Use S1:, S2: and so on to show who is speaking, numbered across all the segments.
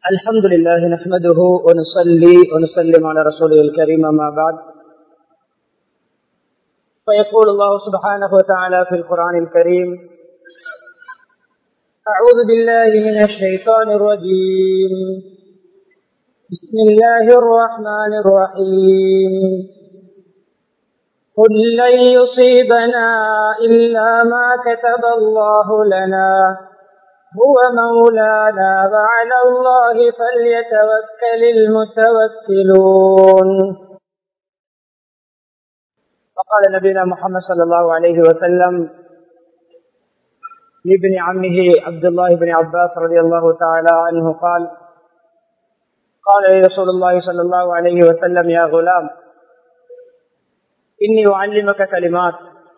S1: الحمد لله نحمده ونصلي ونسلم على رسوله الكريم ما بعد فيقول الله سبحانه وتعالى في القرآن الكريم أعوذ بالله من الشيطان الرجيم بسم الله الرحمن الرحيم قل لن يصيبنا إلا ما كتب الله لنا هو مولانا وعلى الله فليتوكل المتوكلون وقال نبينا محمد صلى الله عليه وسلم لابن عمه عبد الله بن عباس رضي الله تعالى عنه قال قال لي رسول الله صلى الله عليه وسلم يا غلام إني أعلمك كلمات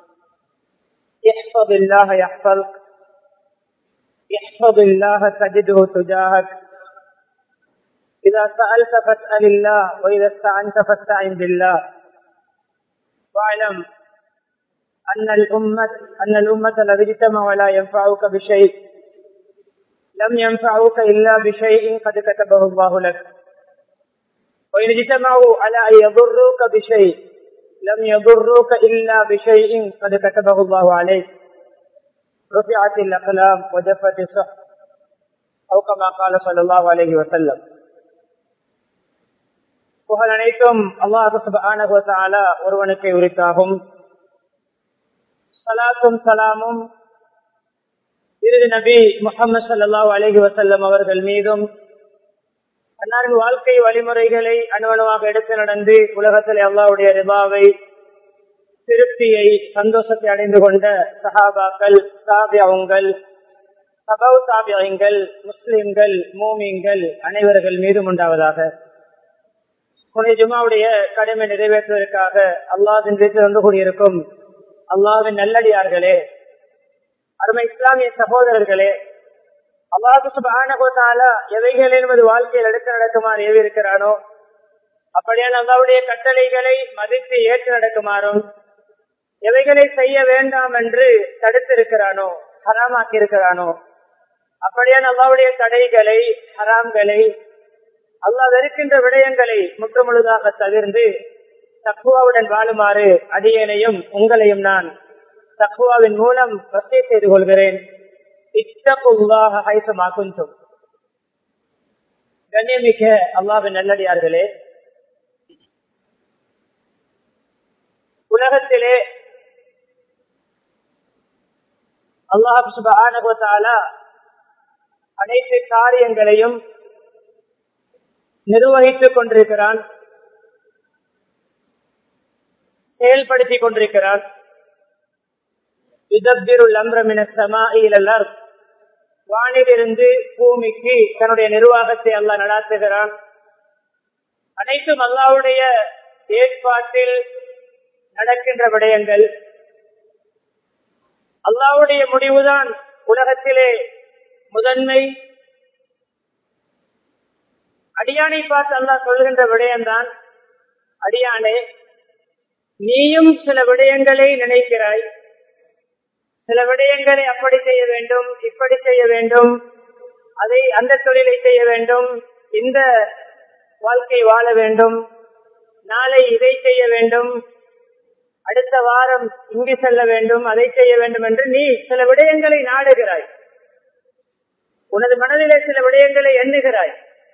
S1: احفظ الله يحفظك احفظ الله تجده تجاهك إذا سألت فاسأل الله وإذا استعنت فاستعن بالله واعلم أن الأمة أن الأمة الذي اجتمع ولا ينفعك بشيء لم ينفعوك إلا بشيء قد كتبه الله لك وإن اجتمعوا على أن يضروك بشيء لم يضروك إلا بشيء قد كتبه الله عليك رفعت الأقلام وجفت الصحف أو كما قال صلى الله عليه وسلم புகழ் அனைத்தும் அல்லாஹு சுபான ஒருவனுக்கு உரித்தாகும் சலாத்தும் சலாமும் இறுதி நபி முகமது சல்லாஹூ அலஹி வசல்லம் அவர்கள் மீதும் அன்னாரின் வாழ்க்கை வழிமுறைகளை அணுவணுவாக எடுத்து நடந்து உலகத்தில் அல்லாவுடைய ரிபாவை திருப்தியை சந்தோஷத்தை அடைந்து கொண்ட சஹாபாக்கள் சாபியங்கள் சபவ் சாபியங்கள் முஸ்லிம்கள் மூமிங்கள் அனைவர்கள் மீதும் உண்டாவதாக புனித ஜுமாவுடைய கடமை நிறைவேற்றுவதற்காக அல்லாவின் வீட்டில் வந்து கூடியிருக்கும் அல்லாவின் நல்லடியார்களே அருமை இஸ்லாமிய சகோதரர்களே அல்லாஹு சுபான எவைகள் என்பது வாழ்க்கையில் எடுத்து நடக்குமாறு ஏவி இருக்கிறானோ அப்படியான அல்லாவுடைய கட்டளைகளை மதித்து ஏற்று நடக்குமாறும் எவைகளை செய்ய வேண்டாம் என்று தடுத்திருக்கிறானோ ஹராமாக்கி இருக்கிறானோ அப்படியான அல்லாவுடைய தடைகளை ஹராம்களை அல்லா வெறுக்கின்ற விடயங்களை முற்றுமுழுதாக தவிர்ந்து தக்குவாவுடன் வாழுமாறு அடியனையும் உங்களையும் நான் தக்குவாவின் மூலம் வசதி செய்து கொள்கிறேன் கண்ணியமிக்க அல்லாவின் நல்லடியார்களே உலகத்திலே அல்லாஹ் சுபான அனைத்து காரியங்களையும் நிர்வகித்துக் கொண்டிருக்கிறான் செயல்படுத்திக் கொண்டிருக்கிறான் வானிலிருந்து பூமிக்கு தன்னுடைய நிர்வாகத்தை அல்லா நடாத்துகிறான் அனைத்தும் அல்லாவுடைய ஏற்பாட்டில் நடக்கின்ற விடயங்கள் அல்லாவுடைய முடிவுதான் உலகத்திலே முதன்மை அடியானை பார்த்து அல்லா சொல்கின்ற விடயம்தான் அடியானே நீயும் சில விடயங்களை நினைக்கிறாய் சில விடயங்களை அப்படி செய்ய வேண்டும் இப்படி செய்ய வேண்டும் அதை அந்த தொழிலை செய்ய வேண்டும் இந்த வாழ்க்கை வாழ வேண்டும் நாளை இதை செய்ய வேண்டும் அடுத்த வாரம் இங்கு செல்ல வேண்டும் அதை செய்ய வேண்டும் என்று நீ சில விடயங்களை நாடுகிறாய் உனது மனதிலே சில விடயங்களை எண்ணுகிறாய்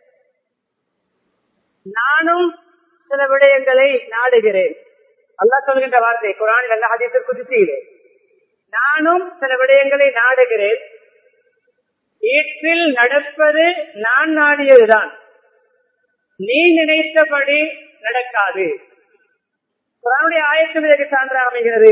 S1: நானும் சில விடயங்களை நாடுகிறேன் அல்லா சொல்கின்ற வார்த்தை குரானில் அல்ல ஹதீசர் குதிசையிலே நானும் சில விடயங்களை நாடுகிறேன் வீட்டில் நடப்பது நான் நாடியதுதான் நீ நினைத்தபடி நடக்காது குரானுடைய ஆயத்து இதற்கு சான்றாக அமைகிறது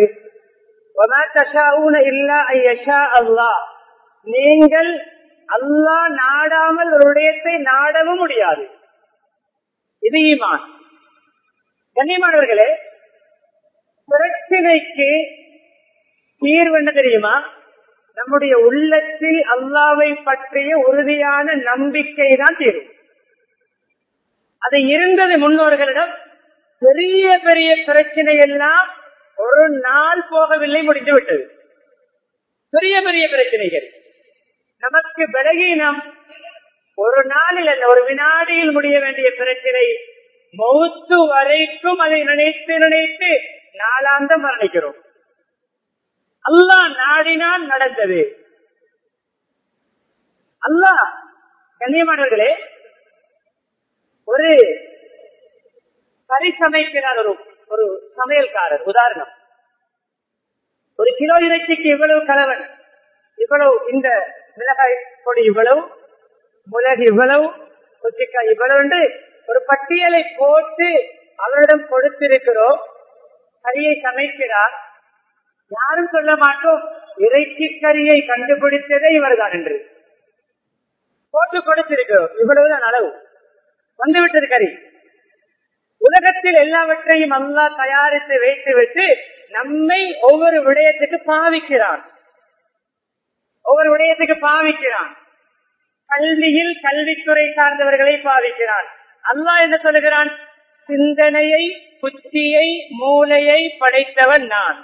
S1: நீங்கள் அல்லாஹ் நாடாமல் ஒரு விடயத்தை நாடவும் முடியாது இது ஈமான் கண்ணியமானவர்களே பிரச்சனைக்கு தீர்வு என்ன தெரியுமா நம்முடைய உள்ளத்தில் அல்லாவை பற்றிய உறுதியான நம்பிக்கை தான் தீர்வு அது இருந்தது முன்னோர்களிடம் பெரிய பெரிய பிரச்சனை எல்லாம் ஒரு நாள் போகவில்லை முடிந்து விட்டது பெரிய பெரிய பிரச்சனைகள் நமக்கு பலகீனம் ஒரு நாளில் அல்ல ஒரு வினாடியில் முடிய வேண்டிய பிரச்சனை மௌத்து வரைக்கும் அதை நினைத்து நினைத்து நாளாந்தம் மரணிக்கிறோம் அல்லாஹ் நாடினால் நடந்தது அல்லாஹ் கண்ணியமானவர்களே ஒரு பரிசமைக்கிறார் ஒரு ஒரு சமையல்காரர் உதாரணம் ஒரு கிலோ இறைச்சிக்கு இவ்வளவு கலவன் இவ்வளவு இந்த மிளகாய் பொடி இவ்வளவு மிளகு இவ்வளவு கொச்சிக்காய் இவ்வளவு என்று ஒரு பட்டியலை போட்டு அவரிடம் கொடுத்திருக்கிறோம் கறியை சமைக்கிறார் யாரும் சொல்ல மாட்டோம் இறைச்சி கறியை கண்டுபிடித்ததே இவர்தான் என்று போட்டு கொடுத்திருக்கிறோம் இவ்வளவுதான் அளவு வந்துவிட்டது கறி உலகத்தில் எல்லாவற்றையும் அல்லா தயாரித்து வைத்து விட்டு நம்மை ஒவ்வொரு விடயத்துக்கு பாவிக்கிறான் ஒவ்வொரு விடயத்துக்கு பாவிக்கிறான் கல்வியில் கல்வித்துறை சார்ந்தவர்களை பாவிக்கிறான் அல்லாஹ் என்ன சொல்லுகிறான் சிந்தனையை புத்தியை மூளையை படைத்தவன் நான்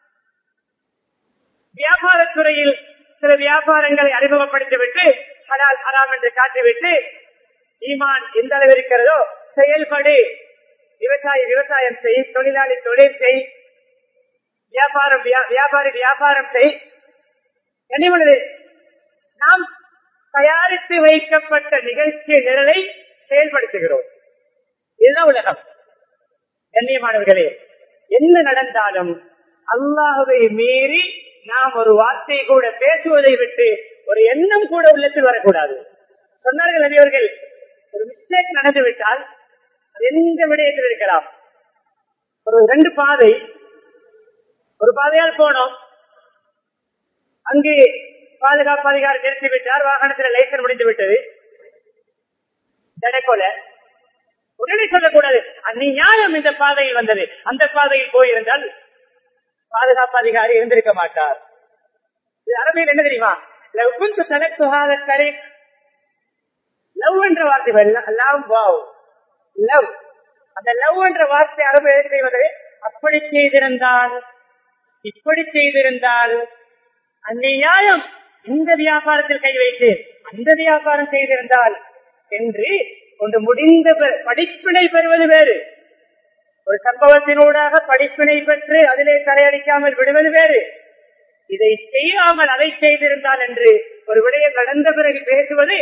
S1: வியாபாரத்துறையில் சில வியாபாரங்களை அறிமுகப்படுத்திவிட்டு ஹலால் ஹராம் என்று காட்டிவிட்டு ஈமான் எந்த அளவு இருக்கிறதோ செயல்படு விவசாயி விவசாயம் செய் தொழிலாளி தொழில் செய் வியாபாரம் வியாபாரி வியாபாரம் செய் கனிமனது நாம் தயாரித்து வைக்கப்பட்ட நிகழ்ச்சி நிரலை செயல்படுத்துகிறோம் இதுதான் உலகம் கண்ணியமானவர்களே என்ன நடந்தாலும் அல்லாஹுவை மீறி நாம் ஒரு வார்த்தையை கூட பேசுவதை விட்டு ஒரு எண்ணம் கூட உள்ளத்தில் வரக்கூடாது சொன்னார்கள் நபியவர்கள் ஒரு மிஸ்டேக் நடந்து விட்டால் எந்த விடயத்தில் இருக்கலாம் ஒரு ரெண்டு பாதை ஒரு பாதையால் போனோம் அங்கே பாதுகாப்பு அதிகாரி நிறுத்தி விட்டார் வாகனத்தில் லைசன் முடிந்து விட்டது தடைக்கொல உடனே சொல்லக்கூடாது அந்நியாயம் இந்த பாதையில் வந்தது அந்த பாதையில் போயிருந்தால் பாதுகாப்பு அதிகாரி இருந்திருக்க மாட்டார் இது அரபியில் என்ன தெரியுமா லவ் தனக்குகாத கரை லவ் என்ற வார்த்தை லவ் வாவ் லவ் அந்த லவ் என்ற வார்த்தை அரபு எழுதி செய்வது அப்படி செய்திருந்தால் இப்படி செய்திருந்தால் அந்நியாயம் இந்த வியாபாரத்தில் கை வைத்து அந்த வியாபாரம் செய்திருந்தால் என்று ஒன்று முடிந்த படிப்பினை பெறுவது வேறு ஒரு சம்பவத்தினூடாக படிப்பினை பெற்று அதிலே தலையடிக்காமல் விடுவது வேறு இதை செய்யாமல் அதை செய்திருந்தால் என்று ஒரு விடயம் நடந்த பிறகு பேசுவது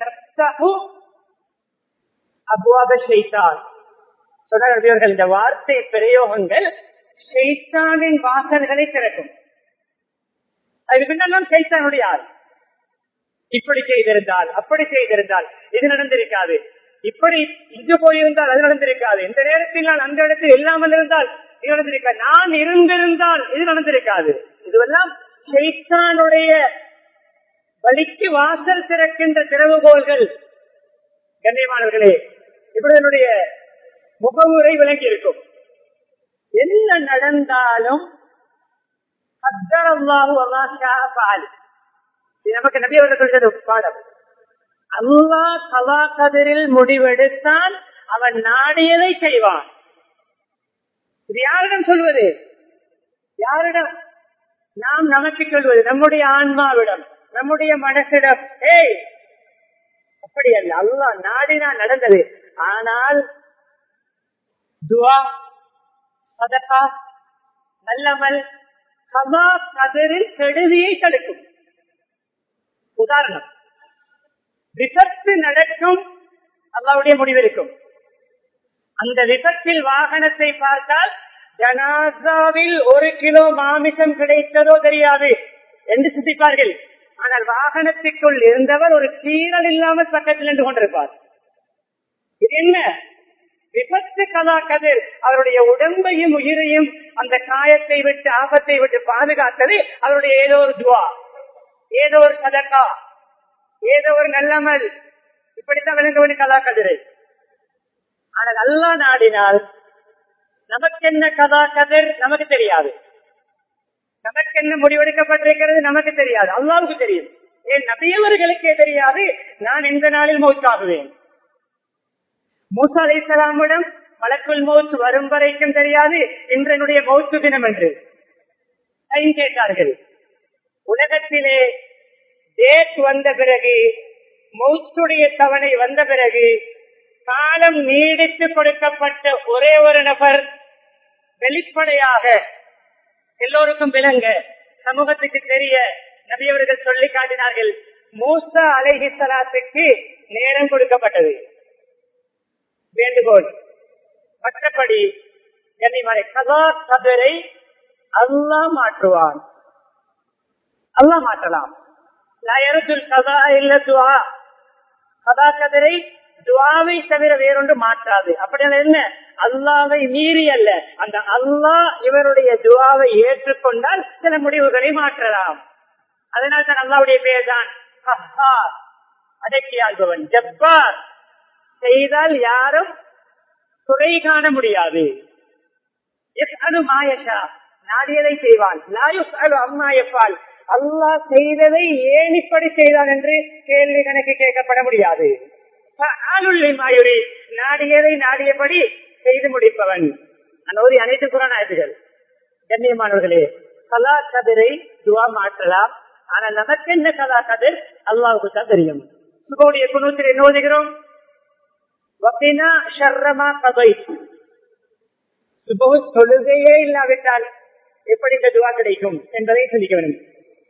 S1: அபுவாக செய்தால் சொன்னார்கள் இந்த வார்த்தை பிரயோகங்கள் செய்தானின் வாசல்களை திறக்கும் அது பின்னெல்லாம் செய்தானுடைய ஆள் இப்படி செய்திருந்தால் அப்படி செய்திருந்தால் இது நடந்திருக்காது இப்படி இங்கு போயிருந்தால் அது நடந்திருக்காது இந்த நேரத்தில் நான் அந்த இடத்தில் இல்லாமல் இருந்தால் இது நடந்திருக்காது நான் இருந்திருந்தால் இது நடந்திருக்காது இதுவெல்லாம் செய்தானுடைய வழிக்கு வாசல் திறக்கின்ற திறவுகோள்கள் கண்ணியமானவர்களே இப்படி முகமுறை விளங்கி இருக்கும் என்ன நடந்தாலும் நமக்கு நபி அவர்கள் சொல்றது பாடம் அல்லா கலா கதிரில் முடிவெடுத்தான் அவன் நாடியதை செய்வான் இது யாரிடம் சொல்வது யாரிடம் நாம் நமக்கு சொல்வது நம்முடைய ஆன்மாவிடம் நம்முடைய மனசிடம் ஏய் அப்படி அல்ல அல்லா நாடினா நடந்தது ஆனால் துவா சதகா நல்லமல் கமா கதிரில் கெடுதியை தடுக்கும் உதாரணம் விபத்து நடக்கும் அல்லாவுடைய முடிவிருக்கும் அந்த விபத்தில் வாகனத்தை பார்த்தால் ஜனாசாவில் ஒரு கிலோ மாமிசம் கிடைத்ததோ தெரியாது என்று சிந்திப்பார்கள் ஆனால் வாகனத்துக்குள் இருந்தவர் ஒரு கீரல் இல்லாமல் பக்கத்தில் நின்று கொண்டிருப்பார் இது என்ன விபத்து கதா கதிர் அவருடைய உடம்பையும் உயிரையும் அந்த காயத்தை விட்டு ஆபத்தை விட்டு பாதுகாத்தது அவருடைய ஏதோ ஒரு துவா ஏதோ ஒரு சதக்கா ஏதோ ஒரு நல்லமல் இப்படித்தான் விளங்க வேண்டிய கதா கதிரை ஆனால் அல்லா நாடினால் நமக்கு என்ன கதா கதிர் நமக்கு தெரியாது நமக்கு என்ன முடிவெடுக்கப்பட்டிருக்கிறது நமக்கு தெரியாது அல்லாவுக்கு தெரியும் என் நபியவர்களுக்கே தெரியாது நான் எந்த நாளில் மௌத்தாகுவேன் மூசா அலை இஸ்லாமிடம் மலக்குள் மௌத் வரும் வரைக்கும் தெரியாது இன்றனுடைய மௌத்து தினம் என்று டைம் கேட்டார்கள் உலகத்திலே டேட் வந்த பிறகு மௌத்துடைய தவணை வந்த பிறகு காலம் நீடித்து கொடுக்கப்பட்ட ஒரே ஒரு நபர் வெளிப்படையாக எல்லோருக்கும் விளங்க சமூகத்துக்கு தெரிய நபியவர்கள் சொல்லி காட்டினார்கள் மூசா அலைஹிசலாத்துக்கு நேரம் கொடுக்கப்பட்டது வேண்டுகோள் மற்றபடி கண்ணிமலை கதா கதரை அல்லா மாற்றுவான் அல்லா மாற்றலாம் கதா இல்ல துவா கதா கதரை துவாவை தவிர வேறொன்று மாற்றாது அப்படி என்ன அல்லாவை மீறி அல்ல அந்த அல்லாஹ் இவருடைய துவாவை ஏற்றுக்கொண்டால் சில முடிவுகளை மாற்றலாம் அதனால் தான் அல்லாவுடைய பெயர் தான் அடக்கியாள்பவன் ஜப்பார் செய்தால் யாரும் குறை காண முடியாது மாயஷா நாடியதை செய்வான் அம்மாயப்பால் அல்லாஹ் செய்ததை ஏன் இப்படி செய்தான் என்று கேள்வி கணக்கு கேட்கப்பட முடியாது மாயுரி நாடியதை நாடியபடி செய்து முடிப்பவன் அந்த அனைத்து புறநாயத்துகள் கண்ணியமானவர்களே கலா கதிரை துவா மாற்றலாம் ஆனா நமக்கு என்ன கலா கதிர் அல்லாவுக்கு தான் தெரியும் சுகோடைய குணத்தில் என்ன ஓதுகிறோம் தொழுகையே இல்லாவிட்டால் எப்படி இந்த துவா கிடைக்கும் என்பதை சிந்திக்க வேண்டும்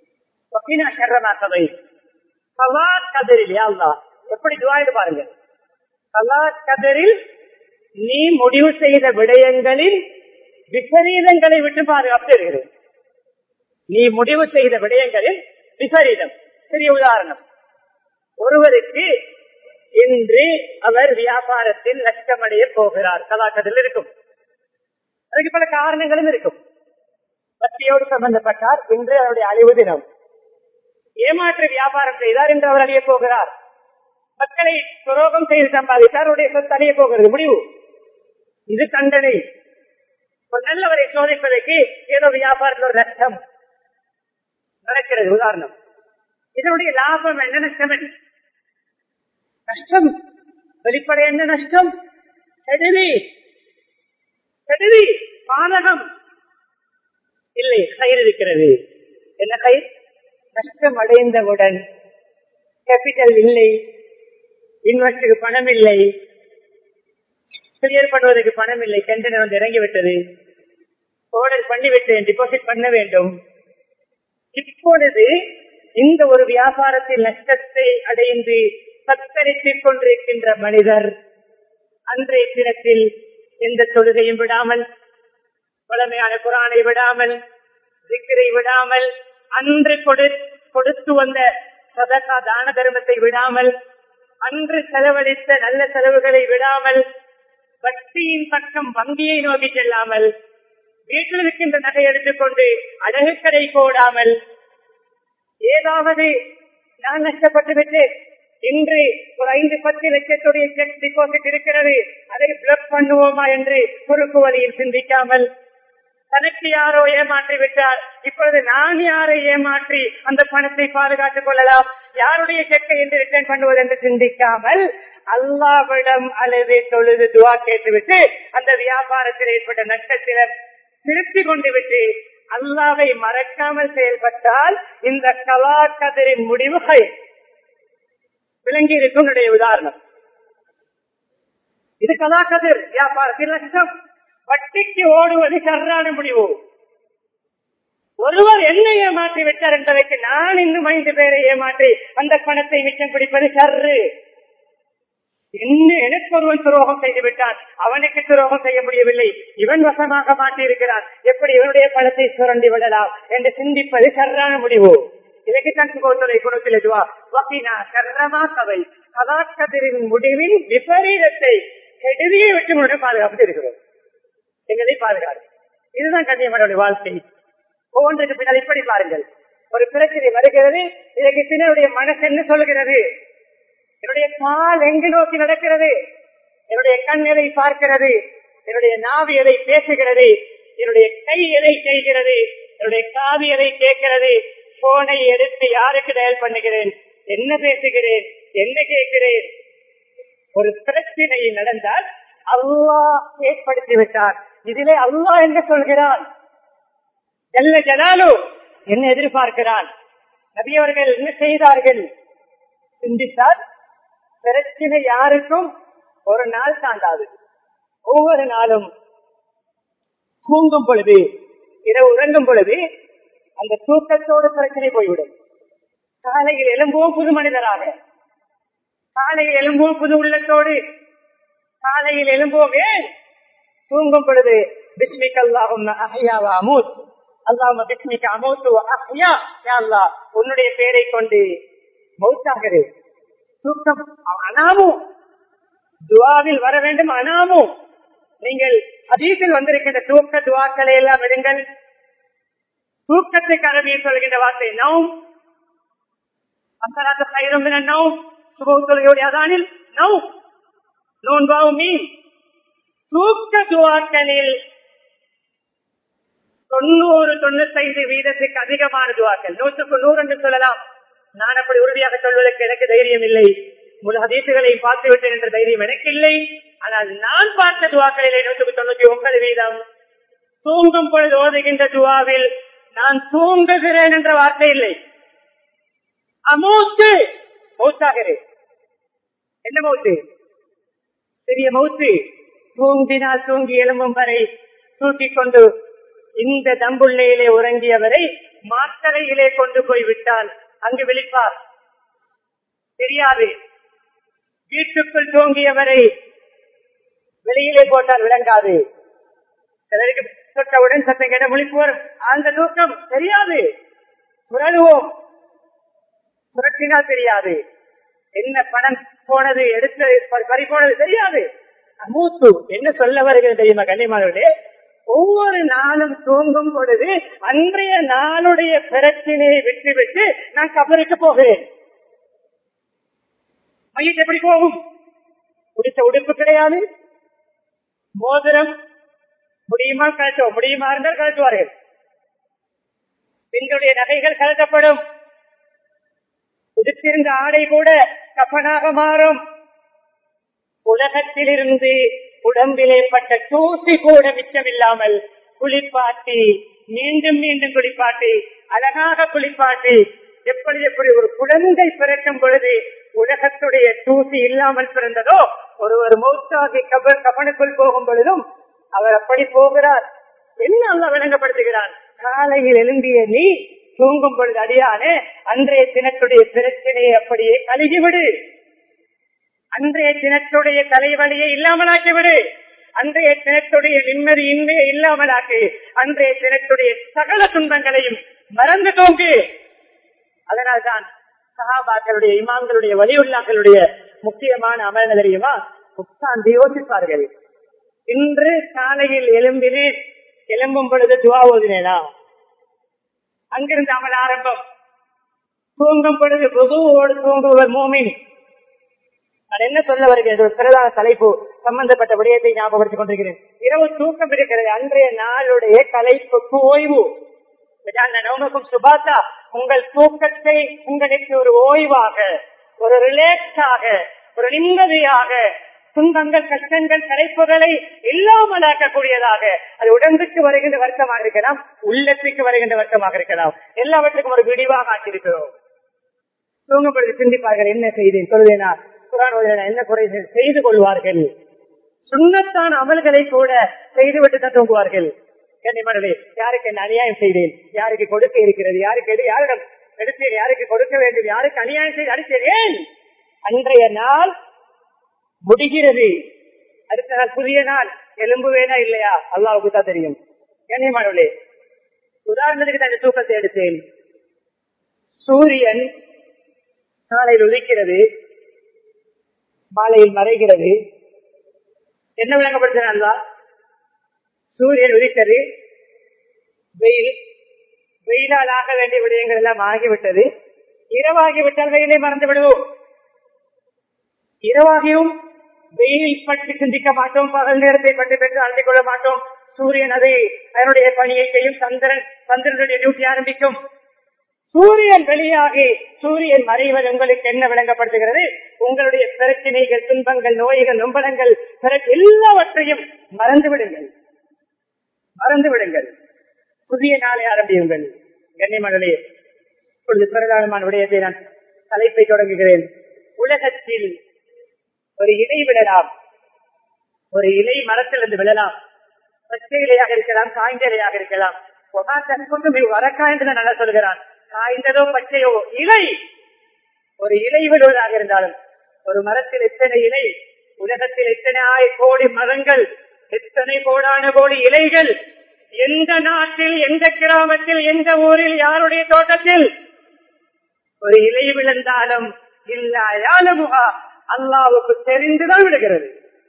S1: எப்படி துவாயிட்டு பாருங்க கலா கதரில் நீ முடிவு செய்த விடயங்களில் விபரீதங்களை விட்டு பாதுகாப்பு நீ முடிவு செய்த விடயங்களில் விபரீதம் சிறிய உதாரணம் ஒருவருக்கு இன்று அவர் வியாபாரத்தில் நஷ்டமடைய போகிறார் கலாக்கத்தில் இருக்கும் அதுக்கு பல காரணங்களும் இருக்கும் பக்தியோடு சம்பந்தப்பட்டார் இன்று அவருடைய அழிவு தினம் ஏமாற்று வியாபாரம் செய்தார் என்று அவர் அழிய போகிறார் மக்களை துரோகம் செய்து சம்பாதித்தார் அவருடைய சொத்து அழிய போகிறது முடிவு இது தண்டனை ஒரு நல்லவரை சோதிப்பதற்கு ஏதோ வியாபாரத்தில் ஒரு நஷ்டம் நடக்கிறது உதாரணம் இதனுடைய லாபம் என்ன நஷ்டம் என்ன நஷ்டம் வெளிப்படை என்ன நஷ்டம் கெடுதி கெடுதி பாதகம் இல்லை கயிறு இருக்கிறது என்ன கயிர் நஷ்டம் அடைந்தவுடன் கேபிட்டல் இல்லை இன்வெஸ்டுக்கு பணம் இல்லை கிளியர் பண்ணுவதற்கு பணம் இல்லை கண்டனர் வந்து இறங்கிவிட்டது ஆர்டர் பண்ணிவிட்டேன் டிபாசிட் பண்ண வேண்டும் இப்பொழுது இந்த ஒரு வியாபாரத்தில் நஷ்டத்தை அடைந்து சத்தரித்துக் கொண்டிருக்கின்ற மனிதர் அன்றைய தினத்தில் எந்த தொழுகையும் விடாமல் பழமையான குரானை விடாமல் திக்கரை விடாமல் அன்று கொடுத்து வந்த சதகா தான தர்மத்தை விடாமல் அன்று செலவழித்த நல்ல செலவுகளை விடாமல் வட்டியின் பக்கம் வங்கியை நோக்கி செல்லாமல் வீட்டில் இருக்கின்ற நகை எடுத்துக்கொண்டு அழகு கடை போடாமல் ஏதாவது நான் நஷ்டப்பட்டு விட்டேன் இன்று ஒரு ஐந்து பத்து லட்சத்துடைய செக் டிபாசிட் இருக்கிறது அதை பிளக் பண்ணுவோமா என்று குறுக்கு வழியில் சிந்திக்காமல் தனக்கு யாரோ ஏமாற்றி விட்டார் இப்பொழுது நான் யாரை ஏமாற்றி அந்த பணத்தை பாதுகாத்துக் கொள்ளலாம் யாருடைய செக்கை என்று ரிட்டர்ன் பண்ணுவது என்று சிந்திக்காமல் அல்லாவிடம் அல்லது தொழுது துவா கேட்டுவிட்டு அந்த வியாபாரத்தில் ஏற்பட்ட நஷ்டத்தினர் திருப்தி கொண்டு விட்டு அல்லாவை மறக்காமல் செயல்பட்டால் இந்த கலாக்கதிரின் முடிவுகள் விளங்கி இருக்கும் உதாரணம் இது கலாக்கதிர் வியாபாரத்தில் நஷ்டம் வட்டிக்கு ஓடுவது சர்றான முடிவு ஒருவர் என்ன ஏமாற்றி விட்டார் என்பதற்கு நான் இன்னும் ஐந்து பேரை ஏமாற்றி அந்த பணத்தை மிச்சம் பிடிப்பது சர்று என்ன எனக்கு ஒருவன் துரோகம் செய்து விட்டான் அவனுக்கு துரோகம் செய்ய முடியவில்லை இவன் வசமாக மாட்டி இருக்கிறான் எப்படி இவனுடைய பணத்தை சுரண்டி விடலாம் என்று சிந்திப்பது சர்றான முடிவு இதற்குத்தான் சுகோத்தரை குணத்தில் எதுவா வக்கீனா சர்றமா கவை கதாக்கதிரின் முடிவின் விபரீதத்தை கெடுதியை விட்டு முன்னாடி பாதுகாப்பு இருக்கிறோம் எங்களை பாதுகாடு இதுதான் கண்ணியமனுடைய வாழ்க்கை ஒவ்வொன்றுக்கு பின்னால் இப்படி பாருங்கள் ஒரு பிரச்சனை வருகிறது இதற்கு பின்னுடைய மனசு என்ன சொல்கிறது என்னுடைய கால் எங்கு நோக்கி நடக்கிறது என்னுடைய கண் எதை பார்க்கிறது என்னுடைய நாவி எதை பேசுகிறது என்னுடைய கை எதை செய்கிறது என்னுடைய காது எதை கேட்கிறது போனை எடுத்து யாருக்கு டயல் பண்ணுகிறேன் என்ன பேசுகிறேன் என்ன கேட்கிறேன் ஒரு பிரச்சனை நடந்தால் அல்லாஹ் ஏற்படுத்தி விட்டார் இதிலே அல்லாஹ் என்ன சொல்கிறான் ஜல்ல ஜலாலு என்ன எதிர்பார்க்கிறான் நபியவர்கள் என்ன செய்தார்கள் சிந்தித்தால் பிரச்சனை யாருக்கும் ஒரு நாள் தாண்டாது ஒவ்வொரு நாளும் தூங்கும் பொழுது இரவு உறங்கும் பொழுது அந்த தூக்கத்தோடு பிரச்சனை போய்விடும் காலையில் எழும்புவோம் புது மனிதராக காலையில் எழும்புவோம் புது உள்ளத்தோடு காலையில் எழும்புவோம் ஏன் தூங்கும் பொழுது பிஸ்மிக் அல்லாஹும் அஹ்யாவா அமூத் அல்லாஹும் பிஸ்மிக் அமூத்து அஹ்யா யா அல்லாஹ் உன்னுடைய பெயரை கொண்டு மௌத்தாகிறது தூக்கம் அனாமும் துவாவில் வர வேண்டும் அனாமும் நீங்கள் அதீசில் வந்திருக்கின்ற தூக்க துவாக்களை எல்லாம் விடுங்கள் தூக்கத்துக்கு அரபியில் சொல்கின்ற வார்த்தை நவும் அசராத்து கயிறும் நவும் சுபத்துறையுடைய அதானில் நவ் நோன்பாவும் மீன் தூக்க துவாக்களில் தொண்ணூறு தொண்ணூத்தைந்து வீதத்துக்கு அதிகமான துவாக்கள் நூற்றுக்கு நூறு என்று சொல்லலாம் நான் அப்படி உறுதியாக சொல்வதற்கு எனக்கு தைரியம் இல்லை முழு ஹதீசுகளை பார்த்து விட்டேன் என்ற தைரியம் எனக்கு இல்லை ஆனால் நான் பார்த்த துவாக்களிலே நூற்றுக்கு தொண்ணூத்தி ஒன்பது வீதம் தூங்கும் பொழுது ஓதுகின்ற துவாவில் நான் தூங்குகிறேன் என்ற வார்த்தை இல்லை அமூத்து மௌத்தாகிறேன் என்ன மௌத்து பெரிய மௌத்து தூங்கினால் தூங்கி எழும்பும் வரை தூக்கிக் கொண்டு இந்த தம்புள்ளையிலே உறங்கியவரை மாத்தரையிலே கொண்டு போய் விட்டால் அங்கு விழிப்பார் தெரியாது வீட்டுக்குள் தூங்கியவரை வெளியிலே போட்டால் விளங்காது சிலருக்கு தொட்டவுடன் சத்தம் கேட்ட முழிப்பு வரும் அந்த தூக்கம் தெரியாது புரளுவோம் புரட்டினால் தெரியாது என்ன பணம் போனது எடுத்து பறி போனது தெரியாது மூத்து என்ன சொல்ல வருகிறது தெரியுமா கண்ணியமானவர்களே ஒவ்வொரு நாளும் தூங்கும் பொழுது அன்றைய நாளுடைய பிரச்சனையை விட்டுவிட்டு நான் கபருக்கு போகிறேன் மையத்தை எப்படி போகும் குடித்த உடுப்பு கிடையாது மோதிரம் முடியுமா கழட்டுவோம் முடியுமா இருந்தால் கழட்டுவார்கள் பெண்களுடைய நகைகள் கழட்டப்படும் உடுத்திருந்த ஆடை கூட கப்பனாக மாறும் உலகத்திலிருந்து உடம்பிலே பட்ட தூசி கூட மிச்சமில்லாமல் குளிப்பாட்டி மீண்டும் மீண்டும் குளிப்பாட்டி அழகாக குளிப்பாட்டி எப்படி எப்படி ஒரு குழந்தை பிறக்கும் பொழுது உலகத்துடைய தூசி இல்லாமல் பிறந்ததோ ஒருவர் மௌத்தாகி கபர் கபனுக்குள் போகும் பொழுதும் அவர் அப்படி போகிறார் என்ன அல்ல விளங்கப்படுத்துகிறான் காலையில் எழும்பிய நீ தூங்கும் பொழுது அடியானே அன்றைய தினத்துடைய பிரச்சனையை அப்படியே கழுகிவிடு அன்றைய தினத்துடைய தலைவலியை இல்லாமலாக்கிவிடு அன்றைய தினத்துடைய நிம்மதி இன்மையை இல்லாமலாக்கு அன்றைய தினத்துடைய சகல துன்பங்களையும் மறந்து தூங்கு அதனால்தான் சகாபாக்களுடைய இமாம்களுடைய வலியுள்ளாக்களுடைய முக்கியமான அமர்ந்த தெரியுமா உட்கார்ந்து யோசிப்பார்கள் இன்று காலையில் எழும்பினேன் எழும்பும் பொழுது துவா ஓதினேனா அங்கிருந்து அமல் ஆரம்பம் தூங்கும் பொழுது பொதுவோடு தூங்குவர் மோமின் நான் என்ன சொல்ல வருகிறது ஒரு பிரதான தலைப்பு சம்பந்தப்பட்ட விடயத்தை ஞாபகப்படுத்திக் கொண்டிருக்கிறேன் இரவு தூக்கம் இருக்கிறது அன்றைய நாளுடைய தலைப்புக்கு ஓய்வு நோமக்கும் சுபாத்தா உங்கள் தூக்கத்தை உங்களுக்கு ஒரு ஓய்வாக ஒரு ரிலாக்ஸாக ஒரு நிம்மதியாக துன்பங்கள் கஷ்டங்கள் தலைப்புகளை இல்லாமலாக்கக்கூடியதாக அது உடம்புக்கு வருகின்ற வருத்தமாக இருக்கலாம் உள்ளத்துக்கு வருகின்ற வருத்தமாக இருக்கலாம் எல்லாவற்றுக்கும் ஒரு விடிவாக ஆக்கியிருக்கிறோம் தூங்கப்படுத்தி சிந்திப்பார்கள் என்ன செய்தேன் சொல்வேனா குரான் என்ன குறை செய்து கொள்வார்கள் சுண்ணத்தான அமல்களை கூட செய்துவிட்டு தான் தூங்குவார்கள் கண்ணிமணவே யாருக்கு என்ன அநியாயம் செய்தேன் யாருக்கு கொடுக்க இருக்கிறது யாருக்கு எது யாரிடம் எடுத்தேன் யாருக்கு கொடுக்க வேண்டும் யாருக்கு அநியாயம் செய்து அடித்தேன் ஏன் அன்றைய நாள் முடிகிறது அடுத்த நாள் புதிய நாள் எலும்புவேனா இல்லையா அல்லாவுக்கு தான் தெரியும் கண்ணியமானவளே உதாரணத்துக்கு தான் இந்த தூக்கத்தை எடுத்தேன் சூரியன் காலையில் உதிக்கிறது மாலையில் மறைகிறது என்ன விளங்கப்படுத்தினா சூரியன் உதித்தது வெயில் வெயிலால் ஆக வேண்டிய விடயங்கள் எல்லாம் ஆகிவிட்டது இரவாகிவிட்டால் வெயிலை மறந்து விடுவோம் இரவாகியும் வெயிலை பற்றி சிந்திக்க மாட்டோம் பகல் நேரத்தை பற்றி பெற்று அறிந்து கொள்ள மாட்டோம் சூரியன் அதை அதனுடைய பணியை செய்யும் சந்திரன் சந்திரனுடைய டியூட்டி ஆரம்பிக்கும் சூரியன் வெளியாகி சூரியன் மறைவது உங்களுக்கு என்ன விளங்கப்படுத்துகிறது உங்களுடைய பிரச்சனைகள் துன்பங்கள் நோய்கள் நொம்பலங்கள் எல்லாவற்றையும் மறந்து விடுங்கள் மறந்து விடுங்கள் புதிய நாளை ஆரம்பியுங்கள் கண்ணிமணலே இப்பொழுது பிரதானமான விடயத்தை நான் தலைப்பை தொடங்குகிறேன் உலகத்தில் ஒரு இலை விழலாம் ஒரு இலை மரத்திலிருந்து விழலாம் பச்சை இலையாக இருக்கலாம் காய்ந்த இலையாக இருக்கலாம் வரக்கா என்று நல்லா சொல்கிறான் காய்ந்ததோ பச்சையோ இலை ஒரு இலை விழுவதாக இருந்தாலும் ஒரு மரத்தில் எத்தனை இலை உலகத்தில் எத்தனை ஆய கோடி மரங்கள் எத்தனை கோடான கோடி இலைகள் எந்த நாட்டில் எந்த கிராமத்தில் எந்த ஊரில் யாருடைய தோட்டத்தில் ஒரு இலை விழுந்தாலும் இல்லாயாலமுகா அல்லாவுக்கு தெரிந்துதான் விடுகிறது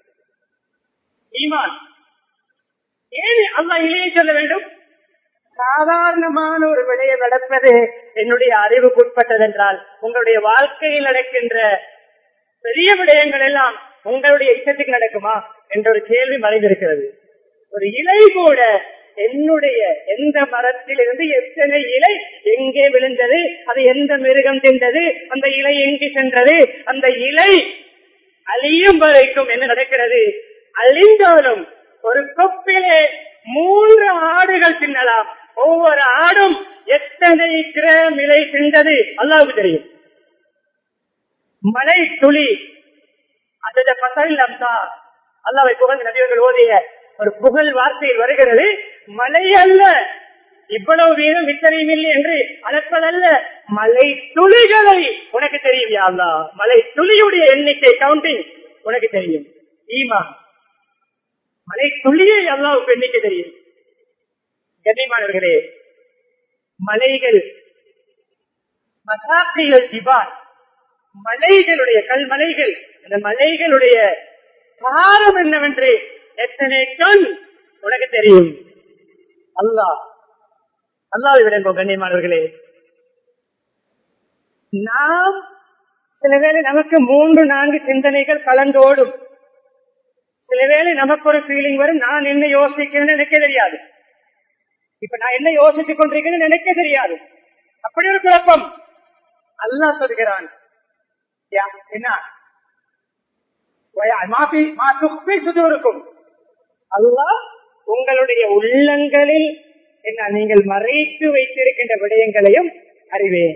S1: ஈமான் ஏன் அல்லா இலையை சொல்ல வேண்டும் சாதாரணமான ஒரு விலையை நடப்பது என்னுடைய அறிவுக்குட்பட்டது என்றால் உங்களுடைய வாழ்க்கையில் நடக்கின்ற பெரிய விடயங்கள் எல்லாம் உங்களுடைய இஷ்டத்துக்கு நடக்குமா என்ற ஒரு கேள்வி மறைந்திருக்கிறது ஒரு இலை கூட என்னுடைய எந்த மரத்தில் இருந்து எத்தனை இலை எங்கே விழுந்தது அது எந்த மிருகம் தின்றது அந்த இலை எங்கு சென்றது அந்த இலை அழியும் வரைக்கும் என்ன நடக்கிறது அழிந்தாலும் ஒரு கொப்பிலே மூன்று ஆடுகள் தின்னலாம் ஒவ்வொரு ஆடும் எத்தனை கிராம் இலை தின்றது அல்லாவுக்கு தெரியும் மலை துளி அந்த பசல் அம்சா அல்லாவை புகழ் நபியர்கள் ஓதிய ஒரு புகழ் வார்த்தையில் வருகிறது மலை அல்ல இவ்வளவு வீதம் இத்தனை மில்லி என்று அழைப்பதல்ல மலை துளிகளை உனக்கு தெரியும் யாழ்லா மலை துளியுடைய எண்ணிக்கை கவுண்டிங் உனக்கு தெரியும் ஈமா மலை துளியை அல்லாவுக்கு எண்ணிக்கை தெரியும் கண்ணியமானவர்களே மலைகள் மசாக்கைகள் ஜிபான் மலைகளுடைய கல்மலைகள் அந்த மலைகளுடைய காரம் என்னவென்று எத்தனை டன் உனக்கு தெரியும் அல்லாஹ் அல்லாவை விளங்கும் கண்ணியமானவர்களே நாம் சில வேளை நமக்கு மூன்று நான்கு சிந்தனைகள் கலந்தோடும் சில வேளை நமக்கு ஒரு ஃபீலிங் வரும் நான் என்ன யோசிக்கிறேன்னு நினைக்க தெரியாது இப்ப நான் என்ன யோசித்துக் கொண்டிருக்கேன்னு நினைக்க தெரியாது அப்படி ஒரு குழப்பம் அல்லாஹ் சொல்கிறான் என்ன இருக்கும் அல்லாஹ் உங்களுடைய உள்ளங்களில் என்ன நீங்கள் மறைத்து வைத்திருக்கின்ற விடயங்களையும் அறிவேன்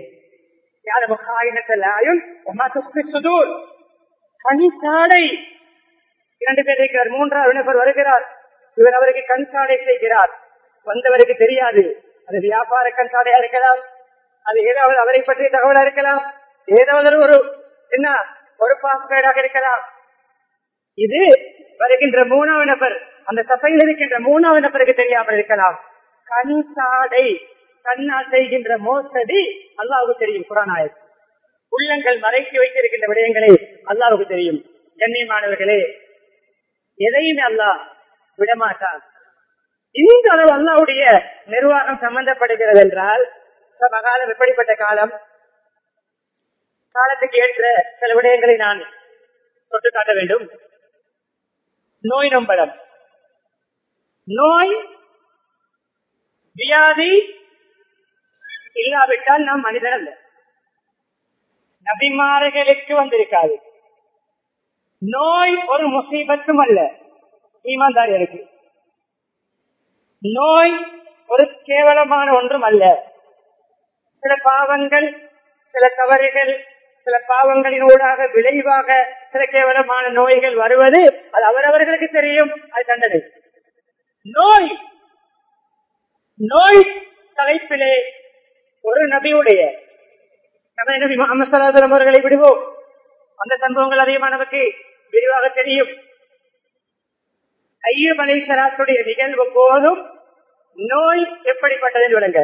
S1: கண்சாடை இரண்டு பேர் இருக்கிறார் மூன்றாவது நபர் வருகிறார் இவர் அவருக்கு கண்சாடை செய்கிறார் வந்தவருக்கு தெரியாது அது வியாபார கண்சாடையா இருக்கலாம் அது ஏதாவது அவரை பற்றிய தகவலா இருக்கலாம் ஏதாவது ஒரு என்ன ஒரு பாஸ்வேர்டாக இருக்கலாம் இது வருகின்ற மூணாவது நபர் அந்த சபையில் இருக்கின்ற மூணாவது நபருக்கு தெரியாமல் இருக்கலாம் கண் சாடை கண்ணால் செய்கின்ற மோசடி அல்லாவுக்கு தெரியும் குரானாயர் உள்ளங்கள் மறைத்து வைத்திருக்கின்ற விடயங்களை அல்லாவுக்கு தெரியும் கண்ணியமானவர்களே எதையும் அல்லாஹ் விடமாட்டான் இந்த அளவு அல்லாவுடைய நிர்வாகம் சம்பந்தப்படுகிறது என்றால் காலம் எப்படிப்பட்ட காலம் காலத்துக்கு ஏற்ற சில விடயங்களை நான் தொட்டு காட்ட வேண்டும் நோய் நம்பலம் நோய் வியாதி இல்லாவிட்டால் நாம் மனிதன் அல்ல நபிமார்களுக்கு வந்திருக்காது நோய் ஒரு முசீபத்தும் அல்ல ஈமான்தாரிகளுக்கு நோய் ஒரு கேவலமான ஒன்றும் அல்ல சில பாவங்கள் சில தவறுகள் சில பாவங்களின் ஊடாக விளைவாக சில கேவலமான நோய்கள் வருவது அது அவரவர்களுக்கு தெரியும் அது தண்டனை நோய் நோய் தலைப்பிலே ஒரு நபியுடைய நம்ம நபி முகமது சலாசலம் அவர்களை விடுவோம் அந்த சம்பவங்கள் அதிகமாக நமக்கு விரிவாக தெரியும் ஐயப் அலை சலாத்துடைய நிகழ்வு போதும் நோய் எப்படிப்பட்டது விளங்க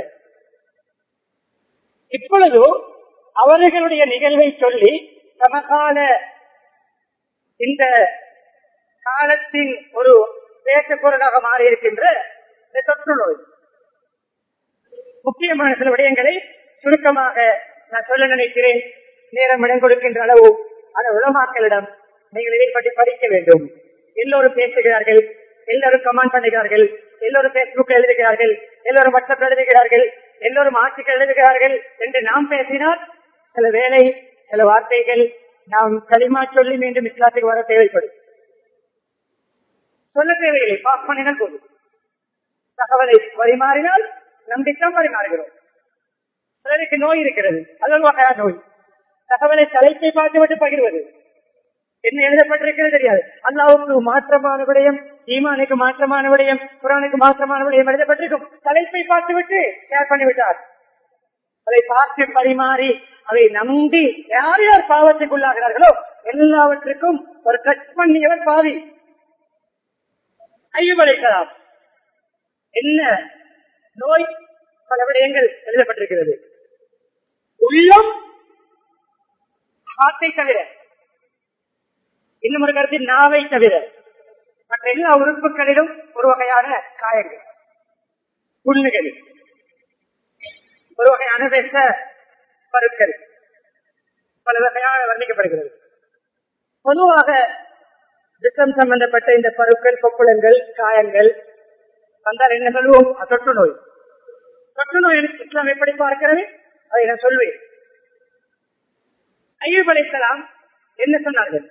S1: இப்பொழுது அவர்களுடைய நிகழ்வை சொல்லி சமகால இந்த காலத்தின் ஒரு பேச பொருளாக மாறி இருக்கின்ற இந்த தொற்று நோய் முக்கியமான சில விடயங்களை சுருக்கமாக நான் சொல்ல நினைக்கிறேன் நேரம் இடம் கொடுக்கின்ற அளவு அந்த உலமாக்களிடம் நீங்கள் இதை பற்றி படிக்க வேண்டும் எல்லோரும் பேசுகிறார்கள் எல்லோரும் கமெண்ட் பண்ணுகிறார்கள் எல்லோரும் பேஸ்புக் எழுதுகிறார்கள் எல்லோரும் வாட்ஸ்அப் எழுதுகிறார்கள் எல்லோரும் ஆட்சிக்கு எழுதுகிறார்கள் என்று நாம் பேசினால் சில வேலை சில வார்த்தைகள் நாம் களிமா சொல்லி மீண்டும் இஸ்லாத்துக்கு வர தேவைப்படும் சொல்ல தேவையில்லை பாஸ் பண்ணினால் போதும் தகவலை பரிமாறினால் நம்பித்தான் பரிமாறுகிறோம் சிலருக்கு நோய் இருக்கிறது அது ஒரு வகையான நோய் தகவலை தலைப்பை பார்த்துவிட்டு பகிர்வது என்ன எழுதப்பட்டிருக்கிறது தெரியாது அல்லாவுக்கு மாற்றமான விடயம் ஈமானுக்கு மாற்றமான விடயம் குரானுக்கு மாற்றமான விடயம் எழுதப்பட்டிருக்கும் தலைப்பை பார்த்துவிட்டு ஷேர் பண்ணிவிட்டார் அதை பார்த்து பரிமாறி அதை நம்பி யார் யார் பாவத்துக்குள்ளாகிறார்களோ எல்லாவற்றுக்கும் ஒரு டச் பண்ணியவர் பாவி ஐயமளிக்கலாம் என்ன நோய் பல விடயங்கள் எழுதப்பட்டிருக்கிறது உள்ளம் ஹார்ட்டை தவிர இன்னும் ஒரு கருத்தில் நாவை தவிர மற்ற எல்லா உறுப்புகளிலும் ஒரு வகையான காயங்கள் புண்ணுகள் ஒரு வகையான விஷ பருக்கள் பல வகையாக வர்ணிக்கப்படுகிறது பொதுவாக விஷம் சம்பந்தப்பட்ட இந்த பருக்கள் கொப்புளங்கள் காயங்கள் வந்தால் என்ன சொல்லுவோம் தொற்று நோய் தொற்று நோய் இஸ்லாம் எப்படி பார்க்கிறது அதை நான் சொல்வேன் ஐயூப் அலைசலாம் என்ன சொன்னார்கள்